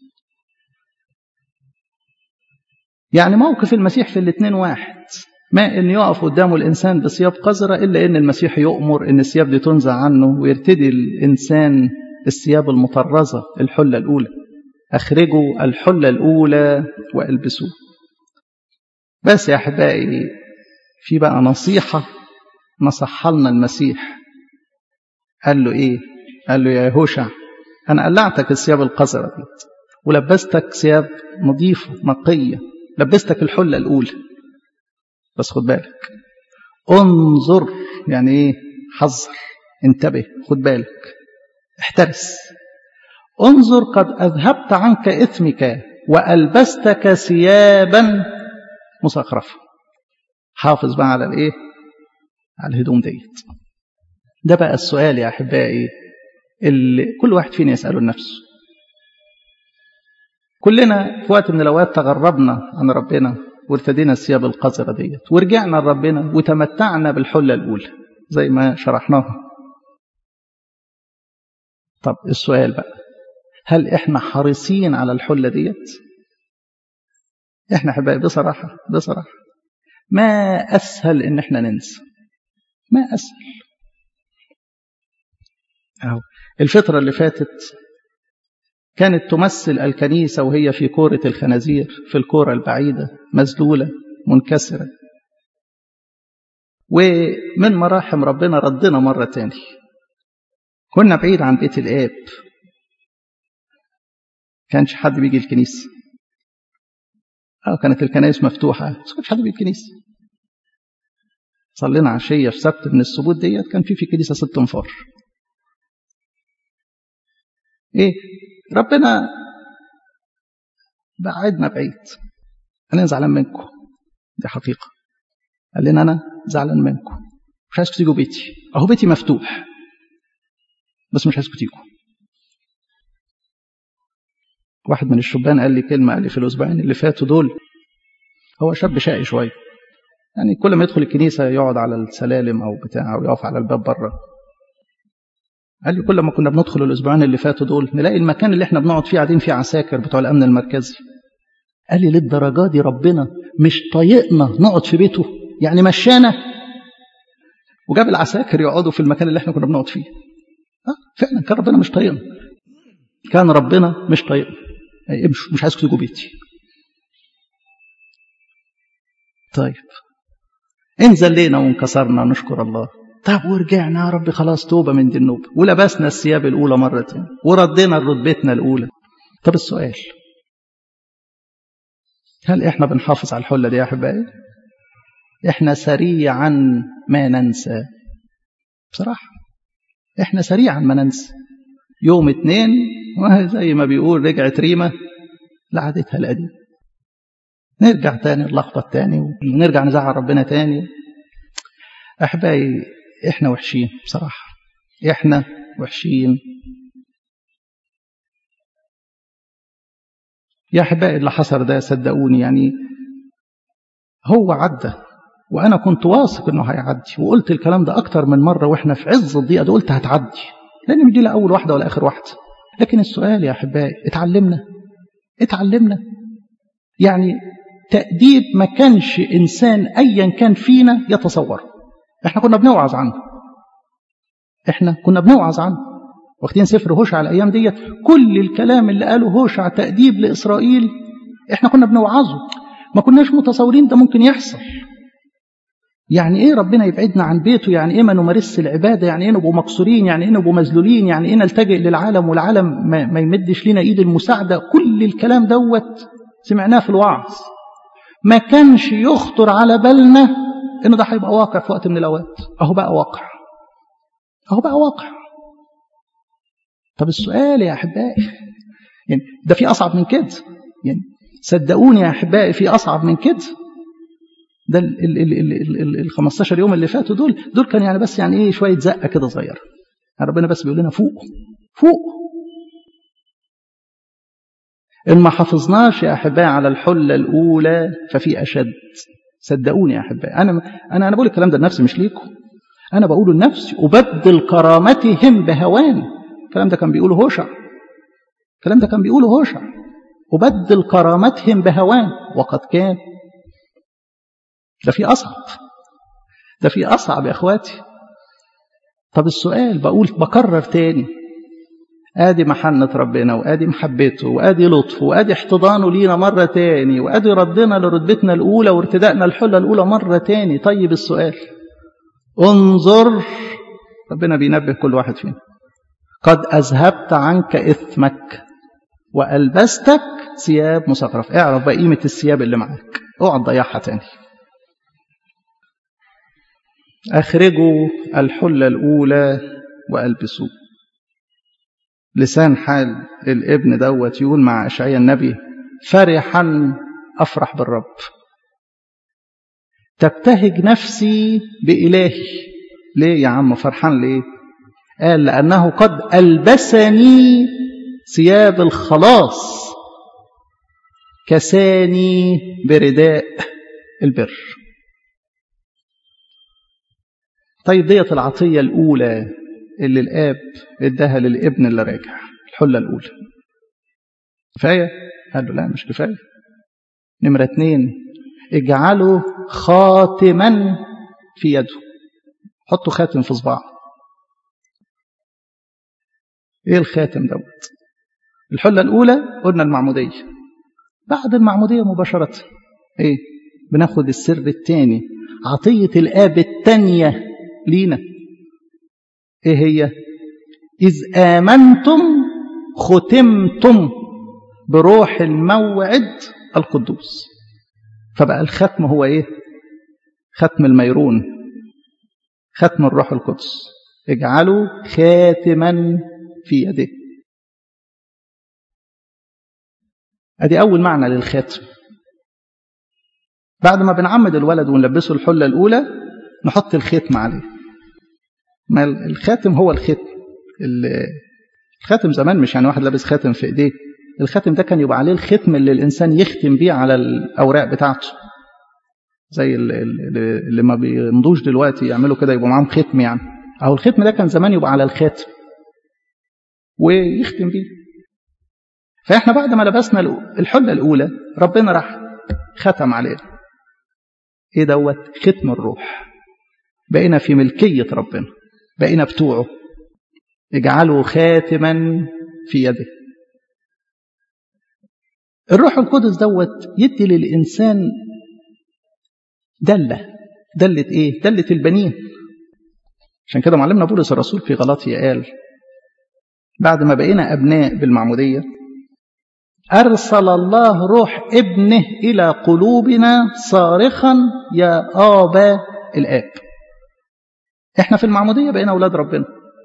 يعني موقف المسيح في الاثنين واحد ما ان يقف قدامه الانسان بثياب قذره الا ان المسيح يؤمر ان الثياب دي تنزع عنه ويرتدي الانسان الثياب المطرزه الحله الاولى اخرجوا الحله الاولى والبسوه بس يا احبائي في بقى نصيحه نصحها لنا المسيح قال له ايه قال له يا يهوشع انا قلعتك الثياب القذره دي ولبستك ثياب نظيفه نقيه لبستك الحله الاولى بس خد بالك انظر يعني ايه حذر انتبه خد بالك احترس انظر قد اذهبت عنك اثمك والبستك ثيابا مزخرفه حافظ بقى على الايه على الهدوم ديت ده بقى السؤال يا احبائي اللي كل واحد فينا يساله لنفسه كلنا في وقت من الاوقات تغربنا عن ربنا وارتدينا الثياب القذرة ديت ورجعنا لربنا وتمتعنا بالحلة الأولى زي ما شرحناها طب السؤال بقى هل احنا حريصين على الحلة ديت احنا احبائي بصراحة بصراحة ما أسهل إن احنا ننسى ما أسهل أهو الفترة اللي فاتت كانت تمثل الكنيسة وهي في كورة الخنازير في الكورة البعيدة مذلولة منكسرة ومن مراحم ربنا ردنا مرة تاني كنا بعيد عن بيت الآب كانش حد بيجي الكنيسة أو كانت الكنائس مفتوحة بس كانش حد بيجي الكنيسة صلينا عشية في سبت من السبوت ديت كان في في كنيسة ست انفار ايه ربنا بعدنا بعيد انا زعلان منكم دي حقيقه قال لنا انا زعلان منكم مش عايزكم تيجوا بيتي اهو بيتي مفتوح بس مش عايزكم تيجوا واحد من الشبان قال لي كلمه قال لي في الاسبوعين اللي فاتوا دول هو شاب شقي شويه يعني كل ما يدخل الكنيسه يقعد على السلالم او بتاع او يقف على الباب بره قال لي كل ما كنا بندخل الاسبوعين اللي فاتوا دول نلاقي المكان اللي احنا بنقعد فيه قاعدين فيه عساكر بتوع الامن المركزي قال لي للدرجه دي ربنا مش طايقنا نقعد في بيته يعني مشانا وجاب العساكر يقعدوا في المكان اللي احنا كنا بنقعد فيه آه فعلا كان ربنا مش طايقنا كان ربنا مش طايقنا امشوا مش عايزكم تيجوا بيتي طيب انزل لينا وانكسرنا نشكر الله طب ورجعنا يا رب خلاص توبة من دي النوبة ولبسنا الثياب الأولى مرة تانية وردينا لرتبتنا الأولى طب السؤال هل إحنا بنحافظ على الحلة دي يا أحبائي؟ إحنا سريعا ما ننسى بصراحة إحنا سريعا ما ننسى يوم اتنين زي ما بيقول رجعت ريمة لعادتها القديمة نرجع تاني نلخبط تاني ونرجع نزعل ربنا تاني أحبائي احنا وحشين بصراحة احنا وحشين يا احبائي اللي حصل ده صدقوني يعني هو عدى وانا كنت واثق انه هيعدي وقلت الكلام ده اكتر من مره واحنا في عز الضيقه ده قلت هتعدي لان مش دي لا اول واحده ولا اخر واحده لكن السؤال يا احبائي اتعلمنا اتعلمنا يعني تأديب ما كانش انسان ايا كان فينا يتصوره احنا كنا بنوعظ عنه احنا كنا بنوعظ عنه واخدين سفر هوشع الايام ديت كل الكلام اللي قاله هوشع تأديب لاسرائيل احنا كنا بنوعظه ما كناش متصورين ده ممكن يحصل يعني ايه ربنا يبعدنا عن بيته يعني ايه ما نمارس العباده يعني ايه نبقوا مكسورين يعني ايه نبقوا مذلولين يعني ايه نلتجئ للعالم والعالم ما, ما يمدش لنا ايد المساعده كل الكلام دوت سمعناه في الوعظ ما كانش يخطر على بالنا انه ده هيبقى واقع في وقت من الاوقات اهو بقى واقع اهو بقى واقع طب السؤال يا احبائي يعني ده في اصعب من كده يعني صدقوني يا احبائي في اصعب من كده ده ال ال ال ال ال ال 15 يوم اللي فاتوا دول دول كان يعني بس يعني ايه شويه زقه كده صغيره يعني ربنا بس بيقول لنا فوق فوق ان ما حافظناش يا احبائي على الحله الاولى ففي اشد صدقوني يا احبائي انا انا انا بقول الكلام ده لنفسي مش ليكم انا بقوله لنفسي ابدل كرامتهم بهوان الكلام ده كان بيقوله هوشع الكلام ده كان بيقوله هوشع أبدل كرامتهم بهوان وقد كان ده في أصعب ده في أصعب يا أخواتي طب السؤال بقول بكرر تاني آدي محنة ربنا وآدي محبته وآدي لطفه وآدي احتضانه لينا مرة تاني وآدي ردنا لرتبتنا الأولى وارتدائنا الحلة الأولى مرة تاني طيب السؤال انظر ربنا بينبه كل واحد فينا قد أذهبت عنك إثمك وألبستك ثياب مصغرف اعرف بقى قيمة الثياب اللي معاك اقعد ضيعها تاني أخرجوا الحلة الأولى وألبسوه لسان حال الابن دوت يقول مع أشعيا النبي فرحا أفرح بالرب تبتهج نفسي بإلهي ليه يا عم فرحان ليه قال لأنه قد ألبسني ثياب الخلاص كساني برداء البر طيب ديت العطية الأولى اللي الآب اداها للابن اللي راجع الحلة الأولى كفاية؟ قال له لا مش كفاية نمرة اتنين اجعله خاتما في يده حطوا خاتم في صباعه ايه الخاتم دوت الحلة الأولى قلنا المعمودية بعد المعمودية مباشرة ايه بناخد السر الثاني عطية الآب الثانية لينا ايه هي إذ آمنتم ختمتم بروح الموعد القدوس فبقى الختم هو ايه ختم الميرون ختم الروح القدس اجعلوا خاتما في يده ادي اول معنى للخاتم بعد ما بنعمد الولد ونلبسه الحله الاولى نحط الختم عليه ما الخاتم هو الختم الخاتم زمان مش يعني واحد لابس خاتم في ايديه الخاتم ده كان يبقى عليه الختم اللي الانسان يختم بيه على الاوراق بتاعته زي اللي ما بيمضوش دلوقتي يعملوا كده يبقوا معاهم ختم يعني اهو الختم ده كان زمان يبقى على الخاتم ويختم بيه فاحنا بعد ما لبسنا الحله الاولى ربنا راح ختم علينا ايه دوت ختم الروح بقينا في ملكيه ربنا بقينا بتوعه اجعله خاتما في يده الروح القدس دوت يدي للإنسان دلة دلة إيه؟ دلة البنين عشان كده معلمنا بولس الرسول في غلاطيا قال بعد ما بقينا أبناء بالمعمودية أرسل الله روح ابنه إلى قلوبنا صارخا يا آبا الآب احنا في المعمودية بقينا أولاد ربنا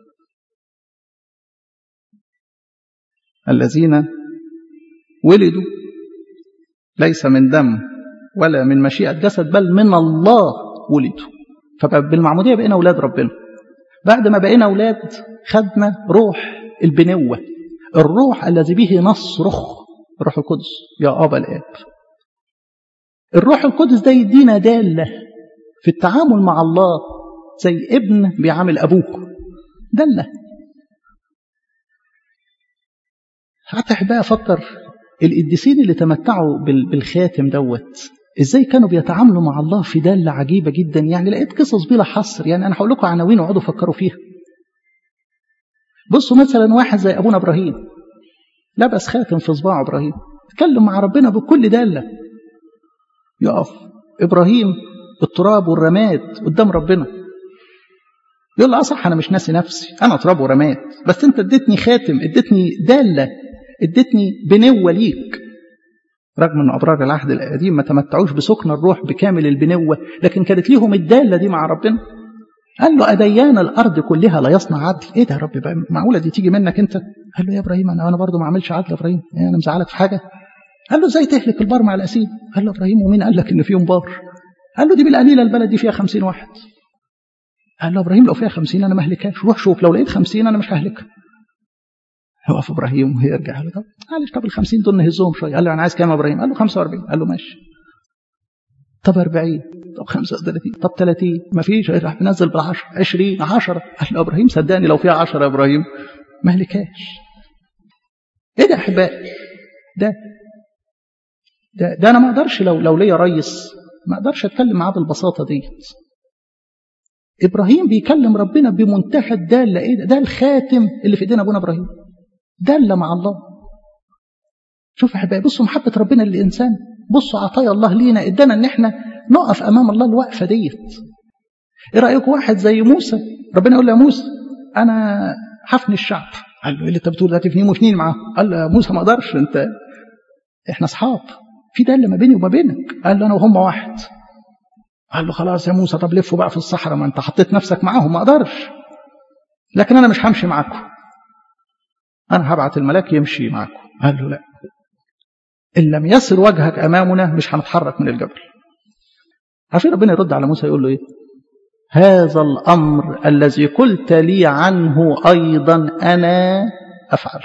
الذين ولدوا ليس من دم ولا من مشيئة جسد بل من الله ولدوا فبالمعمودية بقينا أولاد ربنا بعد ما بقينا أولاد خدنا روح البنوة الروح الذي به نصرخ الروح القدس يا أبا الآب الروح القدس ده يدينا دالة في التعامل مع الله زي ابن بيعامل أبوه دالة حتى أحبها أفكر القديسين اللي تمتعوا بالخاتم دوت ازاي كانوا بيتعاملوا مع الله في دالة عجيبة جدا يعني لقيت قصص بلا حصر يعني انا هقول لكم عناوين وقعدوا فكروا فيها بصوا مثلا واحد زي ابونا ابراهيم لبس خاتم في صباعه ابراهيم اتكلم مع ربنا بكل دالة يقف ابراهيم التراب والرماد قدام ربنا يقول له صح انا مش ناسي نفسي انا تراب ورماد بس انت اديتني خاتم اديتني داله اديتني بنوة ليك رغم ان ابرار العهد القديم ما تمتعوش بسكن الروح بكامل البنوة لكن كانت ليهم الدالة دي مع ربنا قال له أديان الأرض كلها لا يصنع عدل إيه ده يا رب بقى معقولة دي تيجي منك أنت قال له يا إبراهيم أنا أنا برضه ما عملش عدل يا إبراهيم إيه أنا مزعلك في حاجة قال له إزاي تهلك البار مع الأسيد قال له إبراهيم ومين قال لك إن فيهم بار قال له دي بالقليلة البلد دي فيها خمسين واحد قال له إبراهيم لو فيها خمسين أنا ما أهلكهاش روح شوف لو لقيت خمسين أنا مش ههلكها يقف ابراهيم ويرجع قال له طب معلش طب ال 50 دول نهزهم شويه قال له انا عايز كام يا ابراهيم؟ قال له 45 قال له ماشي طب 40 طب 35 طب 30 ما فيش راح منزل بال 10 20 10 قال له ابراهيم صدقني لو فيها 10 يا ابراهيم ما اهلكاش ايه ده يا احبائي؟ ده ده ده انا ما اقدرش لو لو ليا ريس ما اقدرش اتكلم معاه بالبساطه ديت ابراهيم بيكلم ربنا بمنتهى الداله ايه ده؟ ده الخاتم اللي في ايدينا ابونا ابراهيم دالة مع الله شوف يا احبائي بصوا محبة ربنا للإنسان بصوا عطايا الله لينا ادانا ان احنا نقف امام الله الوقفة ديت ايه رأيكم واحد زي موسى ربنا يقول له يا موسى انا هفني الشعب قال له ايه اللي انت بتقول ده تفنيه وفنين معاه قال له يا موسى ما اقدرش انت احنا اصحاب في دالة ما بيني وما بينك قال له انا وهم واحد قال له خلاص يا موسى طب لفوا بقى في الصحراء ما انت حطيت نفسك معاهم ما اقدرش لكن انا مش همشي معاكم أنا هبعت الملاك يمشي معكم قال له لا إن لم يسر وجهك أمامنا مش هنتحرك من الجبل عشان ربنا يرد على موسى يقول له إيه هذا الأمر الذي قلت لي عنه أيضا أنا أفعله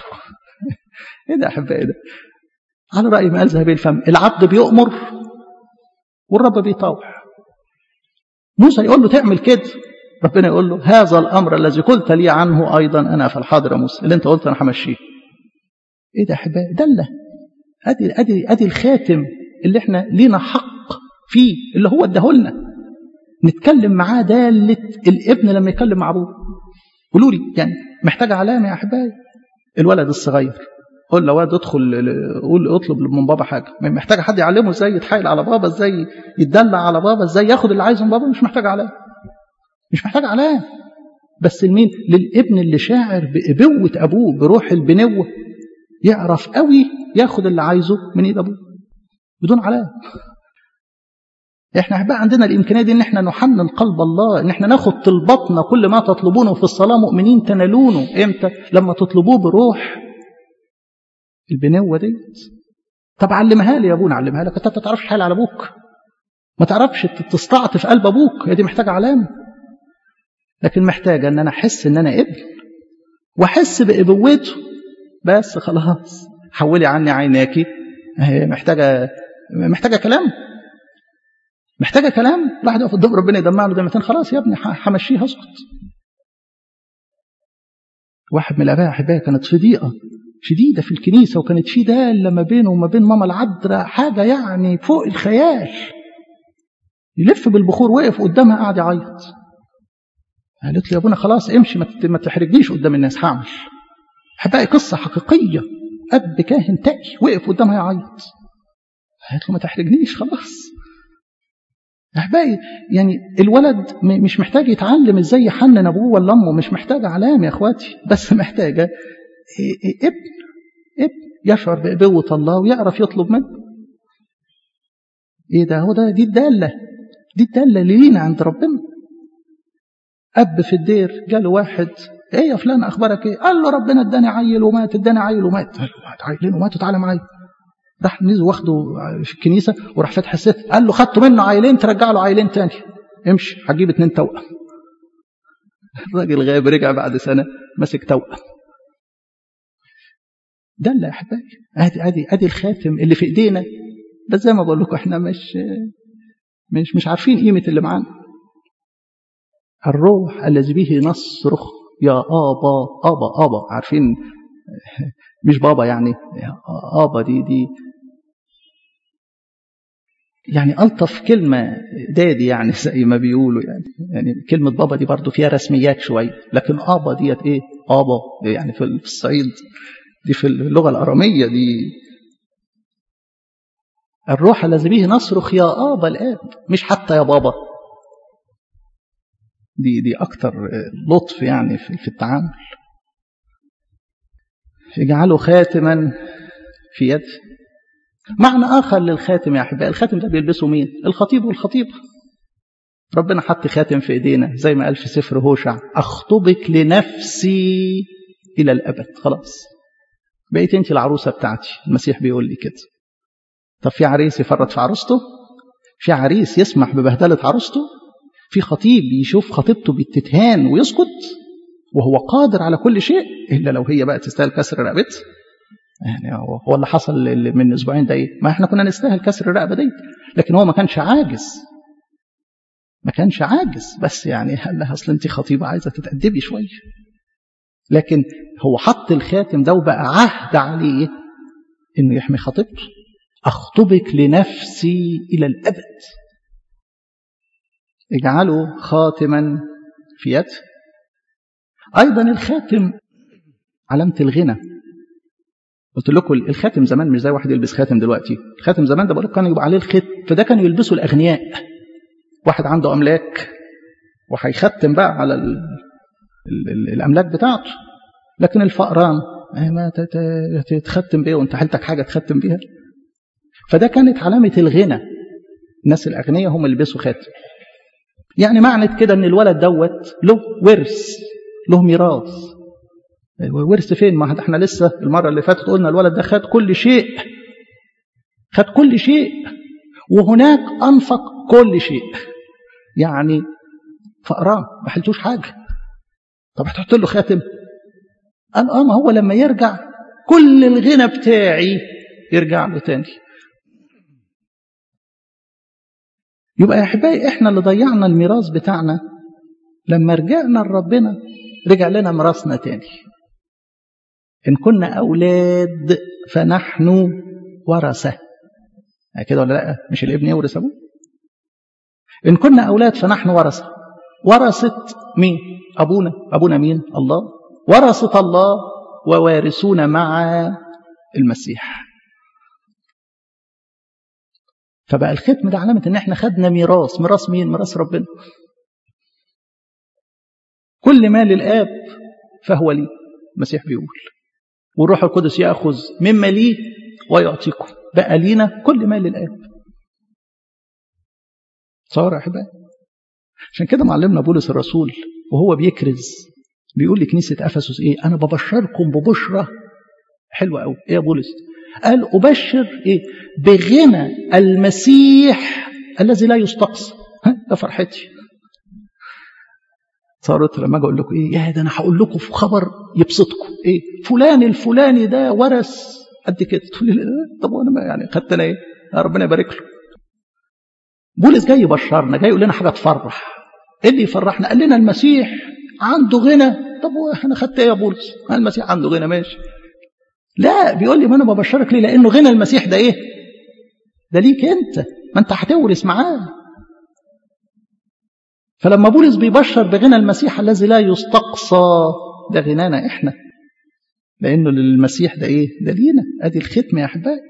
إيه ده أحبائي ده على رأي ما قال ذهبي الفم العبد بيؤمر والرب بيطاوع موسى يقول له تعمل كده ربنا يقول له هذا الامر الذي قلت لي عنه ايضا انا في الحاضر يا موسى اللي انت قلت انا همشيه ايه ده يا احبائي دله ادي ادي ادي الخاتم اللي احنا لينا حق فيه اللي هو اداهولنا نتكلم معاه داله الابن لما يكلم مع ابوه قولوا لي يعني محتاج علامه يا احبائي الولد الصغير قول له واد ادخل قول اطلب من بابا حاجه محتاج حد يعلمه ازاي يتحايل على بابا ازاي يتدلع على بابا ازاي ياخد اللي عايزه من بابا مش محتاج علامه مش محتاج علامه بس لمين للابن اللي شاعر بابوه ابوه بروح البنوه يعرف قوي ياخد اللي عايزه من ايد ابوه بدون علامه احنا بقى عندنا الامكانيه دي ان احنا نحنن قلب الله ان احنا ناخد طلباتنا كل ما تطلبونه في الصلاه مؤمنين تنالونه امتى لما تطلبوه بروح البنوه ديت طب علمها لي يا ابونا علمها لك انت ما تعرفش حال على ابوك ما تعرفش تستعطف قلب ابوك هي دي محتاجه علامه لكن محتاجه ان انا احس ان انا ابن واحس بابوته بس خلاص حولي عني عيناكي هي محتاجه محتاجه كلام محتاجه كلام الواحد يقف قدام ربنا يدمع له دمتين خلاص يا ابني همشيها اسكت واحد من الاباء احبائي كانت في ضيقه شديده في الكنيسه وكانت في داله ما بينه وما بين ماما العذراء حاجه يعني فوق الخيال يلف بالبخور وقف قدامها قاعد يعيط قالت له يا ابونا خلاص امشي ما تحرجنيش قدام الناس هعمل احبائي قصه حقيقيه اب كاهن تقي وقف قدامها يعيط قالت له ما تحرجنيش خلاص احبائي يعني الولد مش محتاج يتعلم ازاي يحنن ابوه ولا امه مش محتاج علام يا اخواتي بس محتاجه ابن ابن يشعر بابوه الله ويعرف يطلب منه ايه ده هو ده دي الداله دي الداله اللي لينا عند ربنا اب في الدير جاله واحد ايه يا فلان اخبارك ايه قال له ربنا اداني عيل ومات اداني عيل ومات قال له عيلين وماتوا تعالى معايا راح نزل واخده في الكنيسه وراح فاتح الست قال له خدته منه عيلين ترجع له عيلين تاني امشي هتجيب اتنين توأم الراجل غاب رجع بعد سنه ماسك توأم ده اللي يا احبائي ادي ادي ادي الخاتم اللي في ايدينا بس زي ما بقول لكم احنا مش مش مش عارفين قيمه اللي معانا الروح الذي به نصرخ يا ابا ابا ابا عارفين مش بابا يعني ابا دي دي يعني الطف كلمه دادي يعني زي ما بيقولوا يعني يعني كلمه بابا دي برضو فيها رسميات شويه لكن ابا ديت ايه ابا يعني في الصعيد دي في اللغه الاراميه دي الروح الذي به نصرخ يا ابا الاب مش حتى يا بابا دي دي اكتر لطف يعني في التعامل اجعله خاتما في يد معنى آخر للخاتم يا أحبائي الخاتم ده بيلبسه مين الخطيب والخطيبة ربنا حط خاتم في إيدينا زي ما قال في سفر هوشع أخطبك لنفسي إلى الأبد خلاص بقيت أنت العروسة بتاعتي المسيح بيقول لي كده طب في عريس يفرط في عروسته في عريس يسمح ببهدلة عروسته في خطيب يشوف خطيبته بتتهان ويسكت وهو قادر على كل شيء إلا لو هي بقى تستاهل كسر رقبتها يعني هو اللي حصل من اسبوعين ده ايه؟ ما احنا كنا نستاهل كسر الرقبه دي لكن هو ما كانش عاجز ما كانش عاجز بس يعني قال لها اصل انت خطيبه عايزه تتادبي شويه لكن هو حط الخاتم ده وبقى عهد عليه انه يحمي خطيبته اخطبك لنفسي الى الابد اجعله خاتما في يده ايضا الخاتم علامه الغنى قلت لكم الخاتم زمان مش زي واحد يلبس خاتم دلوقتي الخاتم زمان ده بقول كان يبقى عليه الخيط فده كانوا يلبسوا الاغنياء واحد عنده املاك وهيختم بقى على ال ال ال الاملاك بتاعته لكن الفقران ما تختم بيه وانت حالتك حاجه تختم بيها فده كانت علامه الغنى الناس الاغنياء هم اللي يلبسوا خاتم يعني معنى كده ان الولد دوت له ورث له ميراث ورث فين ما احنا لسه المرة اللي فاتت قلنا الولد ده خد كل شيء خد كل شيء وهناك أنفق كل شيء يعني فقران ما حلتوش حاجة طب هتحط له خاتم قال اه ما هو لما يرجع كل الغنى بتاعي يرجع له تاني يبقى يا احبائي احنا اللي ضيعنا الميراث بتاعنا لما رجعنا لربنا رجع لنا ميراثنا تاني ان كنا اولاد فنحن ورثه كده ولا لا مش الابن يورث ابوه ان كنا اولاد فنحن ورثه ورثه مين ابونا ابونا مين الله ورثه الله ووارثون مع المسيح فبقى الختم ده علامة ان احنا خدنا ميراث ميراث مين ميراث ربنا كل ما للآب فهو لي المسيح بيقول والروح القدس يأخذ مما لي ويعطيكم بقى لينا كل ما للآب صار أحبائي عشان كده معلمنا بولس الرسول وهو بيكرز بيقول لكنيسة أفسس إيه أنا ببشركم ببشرة حلوة أوي إيه يا بولس قال أبشر إيه بغنى المسيح الذي لا يستقصى ده فرحتي صارت لما اجي اقول لكم ايه يا ده انا هقول لكم في خبر يبسطكم ايه فلان الفلاني ده ورث قد كده تقول لي طب وانا ما يعني خدت انا ايه يا ربنا يبارك له بولس جاي يبشرنا جاي يقول لنا حاجه تفرح ايه اللي يفرحنا قال لنا المسيح عنده غنى طب انا خدت ايه يا بولس المسيح عنده غنى ماشي لا بيقول لي ما انا ببشرك ليه لانه غنى المسيح ده ايه ده ليك انت ما انت هتورث معاه فلما بولس بيبشر بغنى المسيح الذي لا يستقصى ده غنانا احنا لانه للمسيح ده ايه ده لينا ادي الختم يا احبائي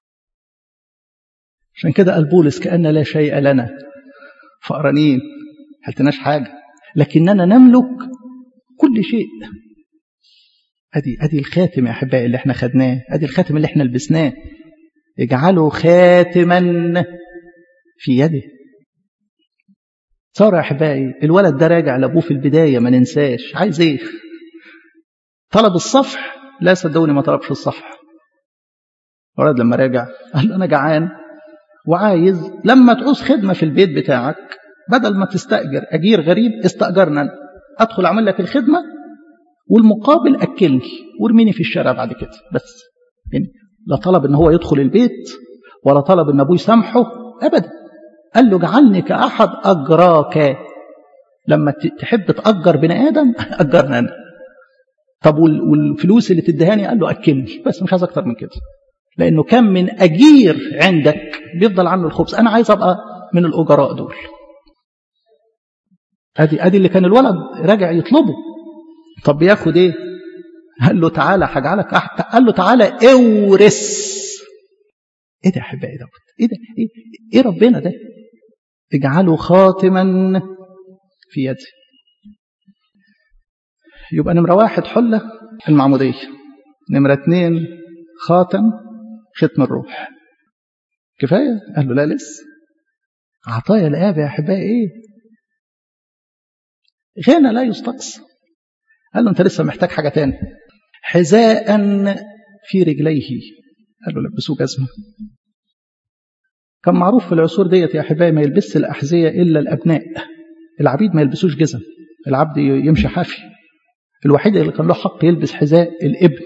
عشان كده قال بولس كأن لا شيء لنا فقرانين حلتناش حاجة لكننا نملك كل شيء ادي ادي الخاتم يا احبائي اللي احنا خدناه ادي الخاتم اللي احنا لبسناه اجعله خاتما في يده صار يا احبائي الولد ده راجع لابوه في البدايه ما ننساش عايز ايه طلب الصفح لا صدقوني ما طلبش الصفح الولد لما راجع قال انا جعان وعايز لما تعوز خدمه في البيت بتاعك بدل ما تستاجر اجير غريب استاجرنا ادخل اعمل لك الخدمه والمقابل اكلني وارميني في الشارع بعد كده بس يعني لا طلب ان هو يدخل البيت ولا طلب ان ابوه يسامحه ابدا قال له اجعلني كأحد أجراك لما تحب تأجر بني آدم أجرنا أنا طب والفلوس اللي تدهاني قال له أكلني بس مش عايز أكتر من كده لأنه كم من أجير عندك بيفضل عنه الخبز أنا عايز أبقى من الأجراء دول أدي أدي اللي كان الولد راجع يطلبه طب بياخد إيه قال له تعالى هجعلك أحد قال له تعالى اورث ايه ده يا احبائي دوت ايه ده ايه, إيه ربنا ده اجعله خاتما في يده يبقى نمرة واحد حلة المعمودية نمرة اتنين خاتم ختم الروح كفاية قال له لا لسه عطايا الآب يا أحبائي إيه غنى لا يستقصى قال له أنت لسه محتاج حاجة تاني حذاء في رجليه قال له لبسوه جزمة كان معروف في العصور ديت يا أحبائي ما يلبس الأحذية إلا الأبناء العبيد ما يلبسوش جزم العبد يمشي حافي الوحيد اللي كان له حق يلبس حذاء الابن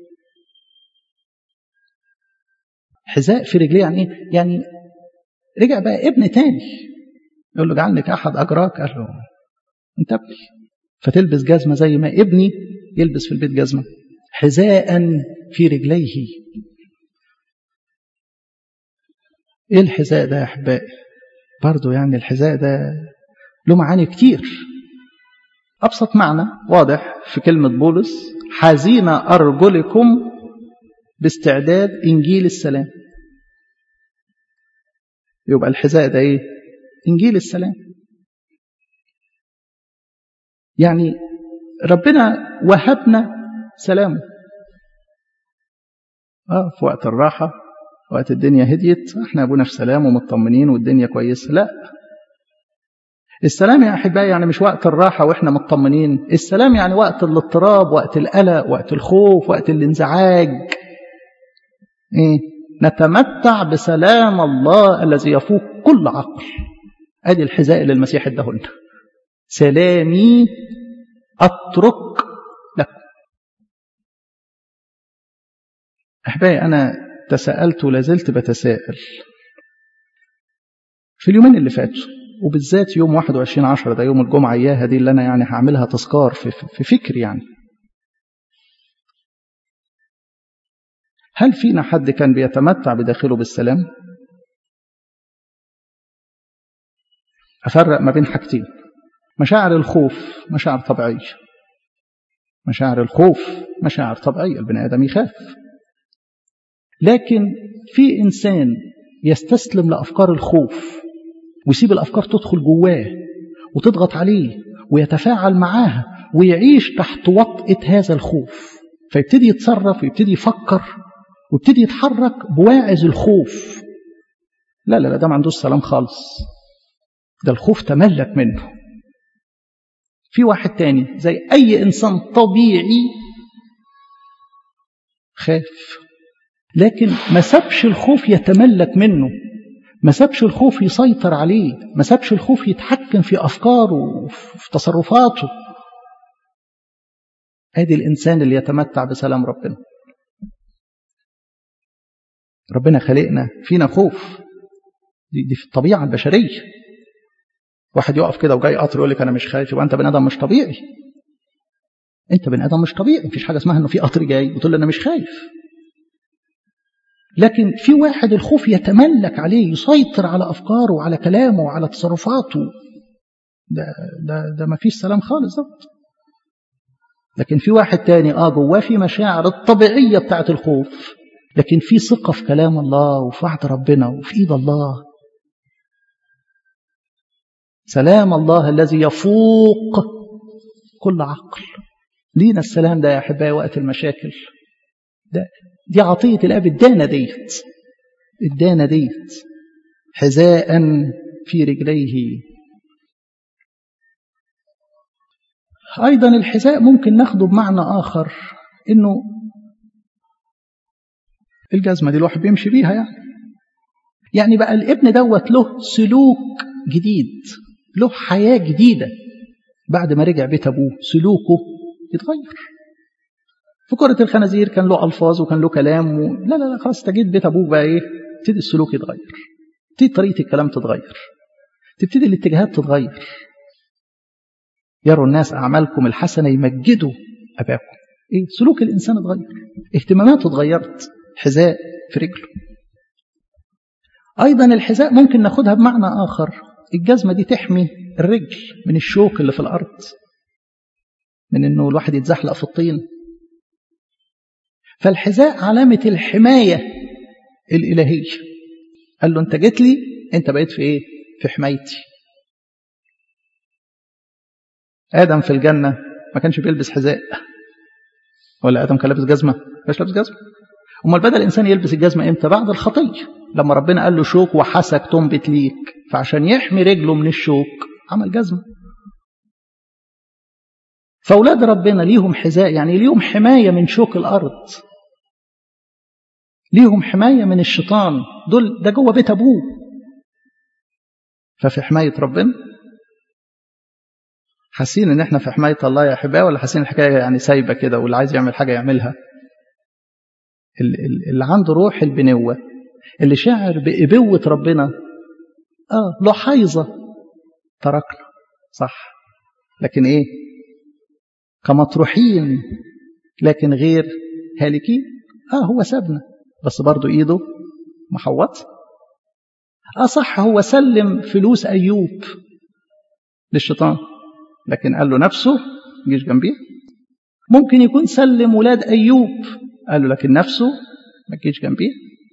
حذاء في رجليه يعني يعني رجع بقى ابن تاني يقول له جعلني كأحد أجراك قال له أنت ابني فتلبس جزمة زي ما ابني يلبس في البيت جزمة حذاء في رجليه ايه الحذاء ده يا احبائي برضه يعني الحذاء ده له معاني كتير ابسط معنى واضح في كلمه بولس حزين ارجلكم باستعداد انجيل السلام يبقى الحذاء ده ايه انجيل السلام يعني ربنا وهبنا سلامه اه في وقت الراحه وقت الدنيا هديت احنا ابونا في سلام ومطمنين والدنيا كويسه لا السلام يا احبائي يعني مش وقت الراحه واحنا مطمنين السلام يعني وقت الاضطراب وقت القلق وقت الخوف وقت الانزعاج ايه نتمتع بسلام الله الذي يفوق كل عقل ادي الحذاء اللي المسيح اداهولنا سلامي اترك لكم احبائي انا تساءلت ولا زلت بتساءل في اليومين اللي فاتوا وبالذات يوم 21 10 ده يوم الجمعة إياها دي اللي أنا يعني هعملها تذكار في, في فكري يعني هل فينا حد كان بيتمتع بداخله بالسلام؟ أفرق ما بين حاجتين مشاعر الخوف مشاعر طبيعية مشاعر الخوف مشاعر طبيعية البني آدم يخاف لكن في إنسان يستسلم لأفكار الخوف ويسيب الأفكار تدخل جواه وتضغط عليه ويتفاعل معاها ويعيش تحت وطئة هذا الخوف فيبتدي يتصرف ويبتدي يفكر ويبتدي يتحرك بواعز الخوف لا لا لا ده ما عندوش سلام خالص ده الخوف تملك منه في واحد تاني زي أي إنسان طبيعي خاف لكن ما سابش الخوف يتملك منه ما سابش الخوف يسيطر عليه ما سابش الخوف يتحكم في أفكاره وفي تصرفاته ادي الإنسان اللي يتمتع بسلام ربنا ربنا خلقنا فينا خوف دي, دي في الطبيعة البشرية واحد يقف كده وجاي قطر يقول لك أنا مش خايف يبقى أنت بني آدم مش طبيعي أنت بني آدم مش طبيعي مفيش حاجة اسمها إنه في قطر جاي وتقول لي أنا مش خايف لكن في واحد الخوف يتملك عليه يسيطر على أفكاره وعلى كلامه وعلى تصرفاته ده, ده, ده ما فيش سلام خالص ده لكن في واحد تاني اه جواه في مشاعر الطبيعية بتاعت الخوف لكن في ثقة في كلام الله وفي وعد ربنا وفي إيد الله سلام الله الذي يفوق كل عقل لينا السلام ده يا أحبائي وقت المشاكل ده دي عطية الأب الدانة ديت الدانة ديت حذاء في رجليه أيضا الحذاء ممكن ناخده بمعنى آخر إنه الجزمة دي الواحد بيمشي بيها يعني يعني بقى الابن دوت له سلوك جديد له حياة جديدة بعد ما رجع بيت أبوه سلوكه يتغير في كرة الخنازير كان له ألفاظ وكان له كلام و... لا لا لا خلاص تجيت بيت أبوك بقى إيه تبتدي السلوك يتغير تبتدي طريقة الكلام تتغير تبتدي الاتجاهات تتغير يروا الناس أعمالكم الحسنة يمجدوا أباكم إيه سلوك الإنسان اتغير اهتماماته اتغيرت حذاء في رجله أيضا الحذاء ممكن ناخدها بمعنى آخر الجزمة دي تحمي الرجل من الشوك اللي في الأرض من إنه الواحد يتزحلق في الطين فالحذاء علامة الحماية الإلهية قال له أنت جيت لي أنت بقيت في إيه؟ في حمايتي آدم في الجنة ما كانش بيلبس حذاء ولا آدم كان لابس جزمة مش لابس جزمة أمال بدأ الإنسان يلبس الجزمة إمتى بعد الخطية لما ربنا قال له شوك وحسك تنبت ليك فعشان يحمي رجله من الشوك عمل جزمة فأولاد ربنا ليهم حذاء يعني ليهم حماية من شوك الأرض ليهم حماية من الشيطان دول ده جوه بيت أبوه ففي حماية ربنا حاسين ان احنا في حماية الله يا احبائي ولا حاسين الحكاية يعني سايبة كده واللي عايز يعمل حاجة يعملها اللي عنده روح البنوة اللي شاعر بإبوة ربنا اه له حيظة تركنا صح لكن ايه كمطروحين لكن غير هالكين اه هو سابنا بس برضه ايده محوط اه صح هو سلم فلوس ايوب للشيطان لكن قال له نفسه جيش جنبيه ممكن يكون سلم ولاد ايوب قال له لكن نفسه ما تجيش جنبيه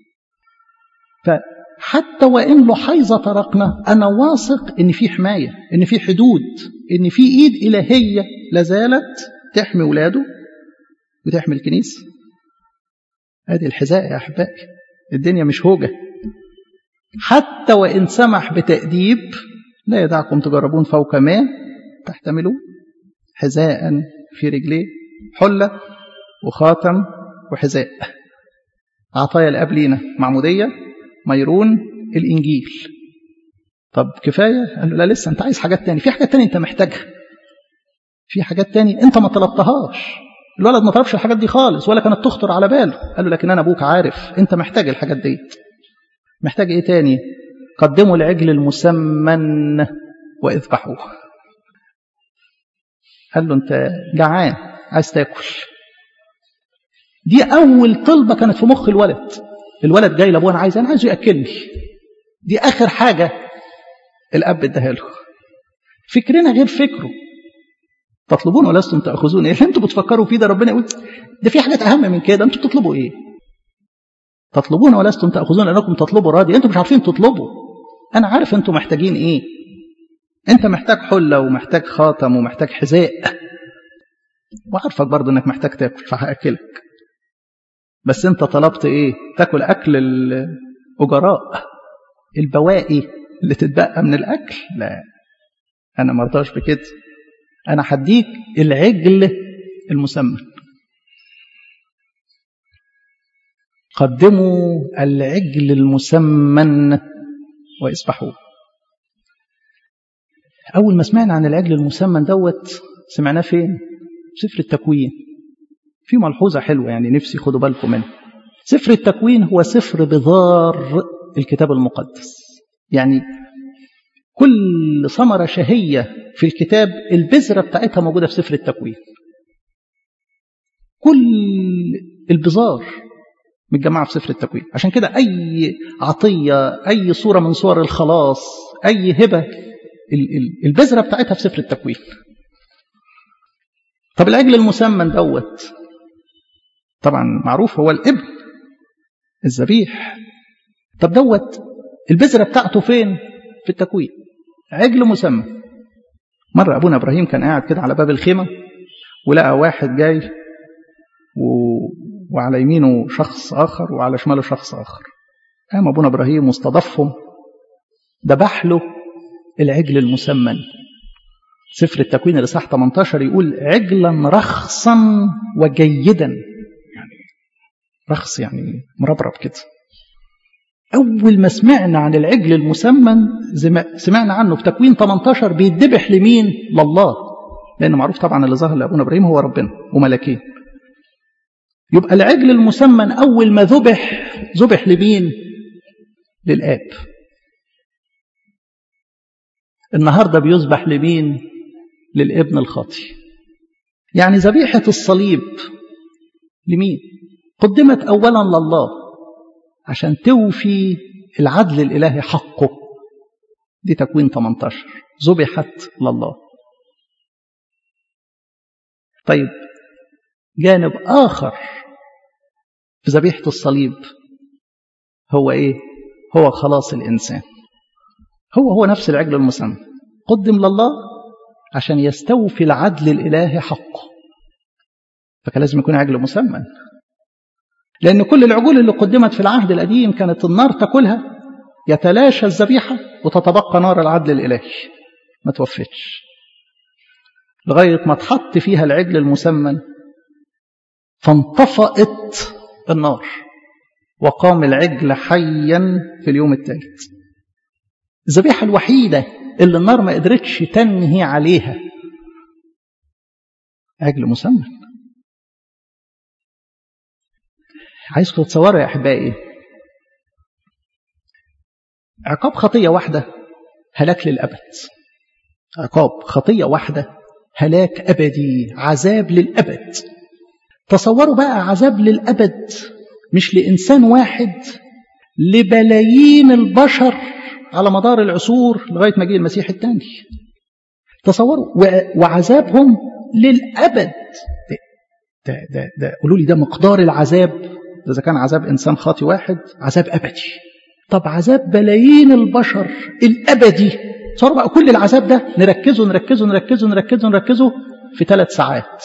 فحتى وان له حيظه طرقنا انا واثق ان في حمايه ان في حدود ان في ايد الهيه لازالت تحمي ولاده وتحمي الكنيسه ادي الحذاء يا احبائي الدنيا مش هوجه حتى وان سمح بتاديب لا يدعكم تجربون فوق ما تحتملون حذاء في رجليه حله وخاتم وحذاء عطايا الاب لينا معموديه ميرون الانجيل طب كفايه قال له لا لسه انت عايز حاجات تاني في حاجات تاني انت محتاجها في حاجات تاني انت ما طلبتهاش الولد ما طلبش الحاجات دي خالص ولا كانت تخطر على باله قال له لكن انا ابوك عارف انت محتاج الحاجات دي محتاج ايه تاني قدموا العجل المسمن واذبحوه قال له انت جعان عايز تاكل دي اول طلبه كانت في مخ الولد الولد جاي لابوه انا عايز انا عايزه ياكلني دي اخر حاجه الاب اداها له فكرنا غير فكره تطلبون ولستم تاخذون ايه اللي انتوا بتفكروا فيه ده ربنا يقول ده في حاجات اهم من كده انتوا بتطلبوا ايه تطلبون ولستم تاخذون لانكم تطلبوا راضي انتوا مش عارفين تطلبوا انا عارف انتوا محتاجين ايه انت محتاج حله ومحتاج خاتم ومحتاج حذاء وعارفك برضه انك محتاج تاكل فهاكلك بس انت طلبت ايه تاكل اكل الاجراء البواقي اللي تتبقى من الاكل لا انا ما ارضاش بكده انا هديك العجل المسمن قدموا العجل المسمن واذبحوه اول ما سمعنا عن العجل المسمن دوت سمعناه فين سفر التكوين في ملحوظه حلوه يعني نفسي خدوا بالكم منها سفر التكوين هو سفر بذار الكتاب المقدس يعني كل ثمرة شهية في الكتاب البذرة بتاعتها موجودة في سفر التكوين كل البذار متجمعة في سفر التكوين عشان كده أي عطية أي صورة من صور الخلاص أي هبة البذرة بتاعتها في سفر التكوين طب العجل المسمن دوت طبعا معروف هو الابن الذبيح طب دوت البذرة بتاعته فين في التكوين عجل مسمى مرة أبونا إبراهيم كان قاعد كده على باب الخيمة ولقى واحد جاي و... وعلى يمينه شخص آخر وعلى شماله شخص آخر قام أبونا إبراهيم واستضافهم ذبح له العجل المسمن سفر التكوين الإصحاح 18 يقول عجلا رخصا وجيدا يعني رخص يعني مربرب كده أول ما سمعنا عن العجل المسمن سمعنا عنه في تكوين 18 بيتذبح لمين؟ لله لأن معروف طبعا اللي ظهر لأبونا إبراهيم هو ربنا وملكين يبقى العجل المسمن أول ما ذبح ذبح لمين؟ للآب النهاردة بيذبح لمين؟ للابن الخاطي يعني ذبيحة الصليب لمين؟ قدمت أولا لله عشان توفي العدل الإلهي حقه دي تكوين 18 ذبحت لله طيب جانب آخر في ذبيحة الصليب هو إيه؟ هو خلاص الإنسان هو هو نفس العجل المسمى قدم لله عشان يستوفي العدل الإلهي حقه فكان لازم يكون عجل مسمى لأن كل العجول اللي قدمت في العهد القديم كانت النار تاكلها يتلاشى الذبيحة وتتبقى نار العدل الإلهي ما توفتش لغاية ما تحط فيها العجل المسمن فانطفأت النار وقام العجل حيا في اليوم الثالث الذبيحة الوحيدة اللي النار ما قدرتش تنهي عليها عجل مسمن عايزكم تتصوروا يا احبائي عقاب خطيه واحده هلاك للابد عقاب خطيه واحده هلاك ابدي عذاب للابد تصوروا بقى عذاب للابد مش لانسان واحد لبلايين البشر على مدار العصور لغايه ما جه المسيح الثاني تصوروا وعذابهم للابد ده ده ده قولوا لي ده مقدار العذاب ده اذا كان عذاب انسان خاطي واحد عذاب ابدي طب عذاب بلايين البشر الابدي صاروا بقى كل العذاب ده نركزه نركزه نركزه نركزه نركزه في ثلاث ساعات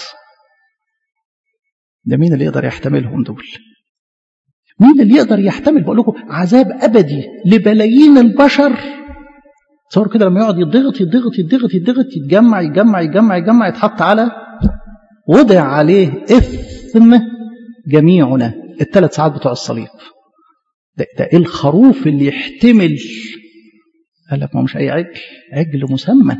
ده مين اللي يقدر يحتملهم دول مين اللي يقدر يحتمل بقول لكم عذاب ابدي لبلايين البشر تصوروا كده لما يقعد يضغط يضغط يضغط يضغط يتجمع يتجمع يتجمع يتجمع يتحط على وضع عليه اثم جميعنا الثلاث ساعات بتوع الصليب ده, ده ايه الخروف اللي يحتمل قال لك ما مش اي عجل عجل مسمن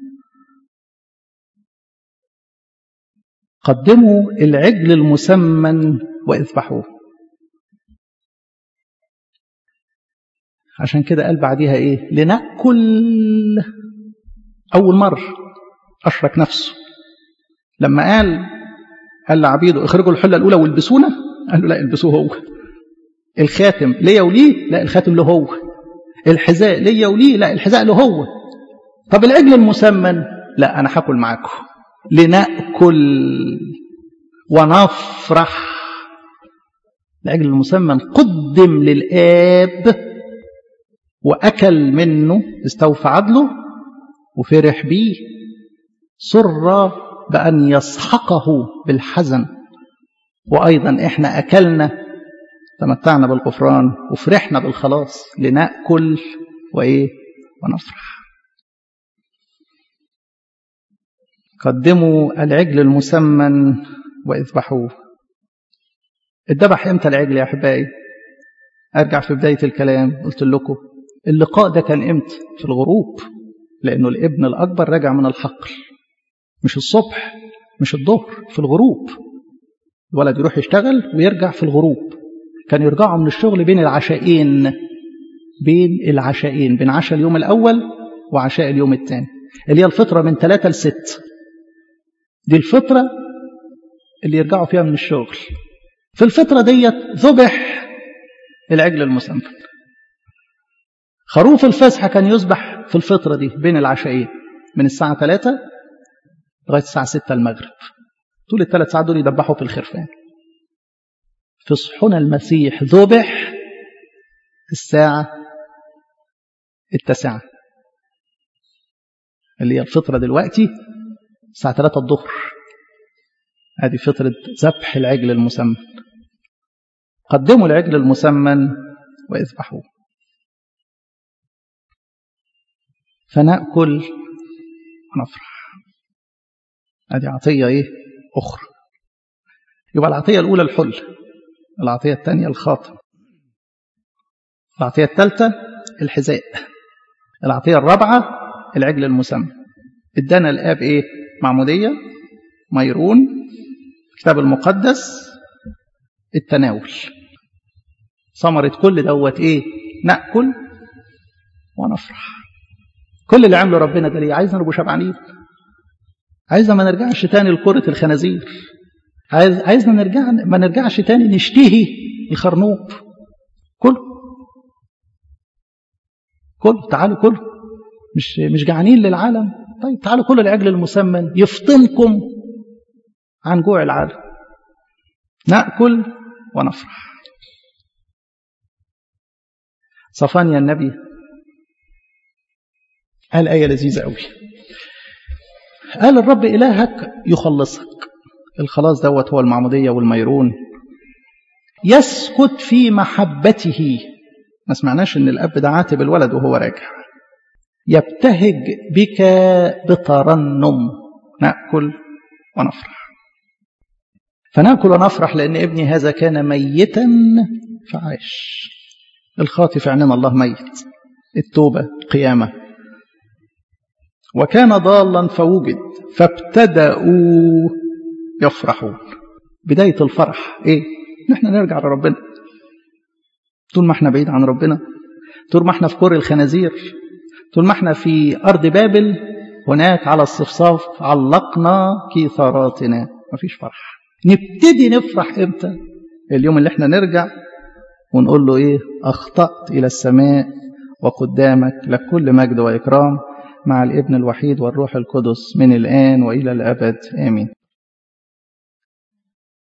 قدموا العجل المسمن واذبحوه عشان كده قال بعديها ايه لنأكل أول مرة أشرك نفسه لما قال قال لعبيده اخرجوا الحلة الأولى والبسونا قال له لا البسوه هو الخاتم ليا وليه لا الخاتم له هو الحذاء ليا وليه لا الحذاء له هو طب العجل المسمن لا أنا هاكل معاكم لنأكل ونفرح العجل المسمن قدم للآب وأكل منه استوفى عدله وفرح بيه سر بأن يسحقه بالحزن وأيضا إحنا أكلنا تمتعنا بالغفران وفرحنا بالخلاص لنأكل وإيه ونفرح قدموا العجل المسمن واذبحوه اتذبح امتى العجل يا احبائي ارجع في بدايه الكلام قلت لكم اللقاء ده كان امتى في الغروب لانه الابن الاكبر راجع من الحقل مش الصبح مش الظهر في الغروب الولد يروح يشتغل ويرجع في الغروب كان يرجعوا من الشغل بين العشاءين بين العشاءين بين عشاء اليوم الاول وعشاء اليوم الثاني اللي هي الفتره من ثلاثة لست دي الفتره اللي يرجعوا فيها من الشغل في الفترة ديت ذبح العجل المسمن خروف الفسحة كان يذبح في الفترة دي بين العشاءين من الساعة 3 لغاية الساعة 6 المغرب طول الثلاث ساعات دول يذبحوا في الخرفان في صحون المسيح ذبح الساعة التاسعة اللي هي الفطرة دلوقتي الساعة 3 الظهر هذه فطرة ذبح العجل المسمن قدموا العجل المسمن واذبحوه فنأكل ونفرح هذه عطية إيه؟ أخرى يبقى العطية الأولى الحل العطية الثانية الخاتم العطية الثالثة الحذاء العطية الرابعة العجل المسمى ادانا الآب إيه؟ معمودية ميرون الكتاب المقدس التناول ثمرة كل دوت ايه نأكل ونفرح كل اللي عمله ربنا ده ليه عايزنا نبقى شبعانين عايزنا ما نرجعش تاني لكرة الخنازير عايز عايزنا نرجع ما نرجعش تاني نشتهي الخرنوب كله كله تعالوا كله مش مش جعانين للعالم طيب تعالوا كل العجل المسمن يفطمكم عن جوع العالم نأكل ونفرح صفانيا النبي قال آية لذيذة قوي قال الرب إلهك يخلصك الخلاص دوت هو المعمودية والميرون يسكت في محبته ما سمعناش ان الاب ده عاتب الولد وهو راجع يبتهج بك بترنم ناكل ونفرح فناكل ونفرح لان ابني هذا كان ميتا فعاش الخاطي في عيننا الله ميت التوبه قيامه وكان ضالا فوجد فابتدأوا يفرحون بداية الفرح ايه نحن نرجع لربنا طول ما احنا بعيد عن ربنا طول ما احنا في كور الخنازير طول ما احنا في أرض بابل هناك على الصفصاف علقنا كيثاراتنا مفيش فرح نبتدي نفرح امتى اليوم اللي احنا نرجع ونقول له ايه اخطأت الى السماء وقدامك لك كل مجد واكرام مع الابن الوحيد والروح القدس من الان والى الابد امين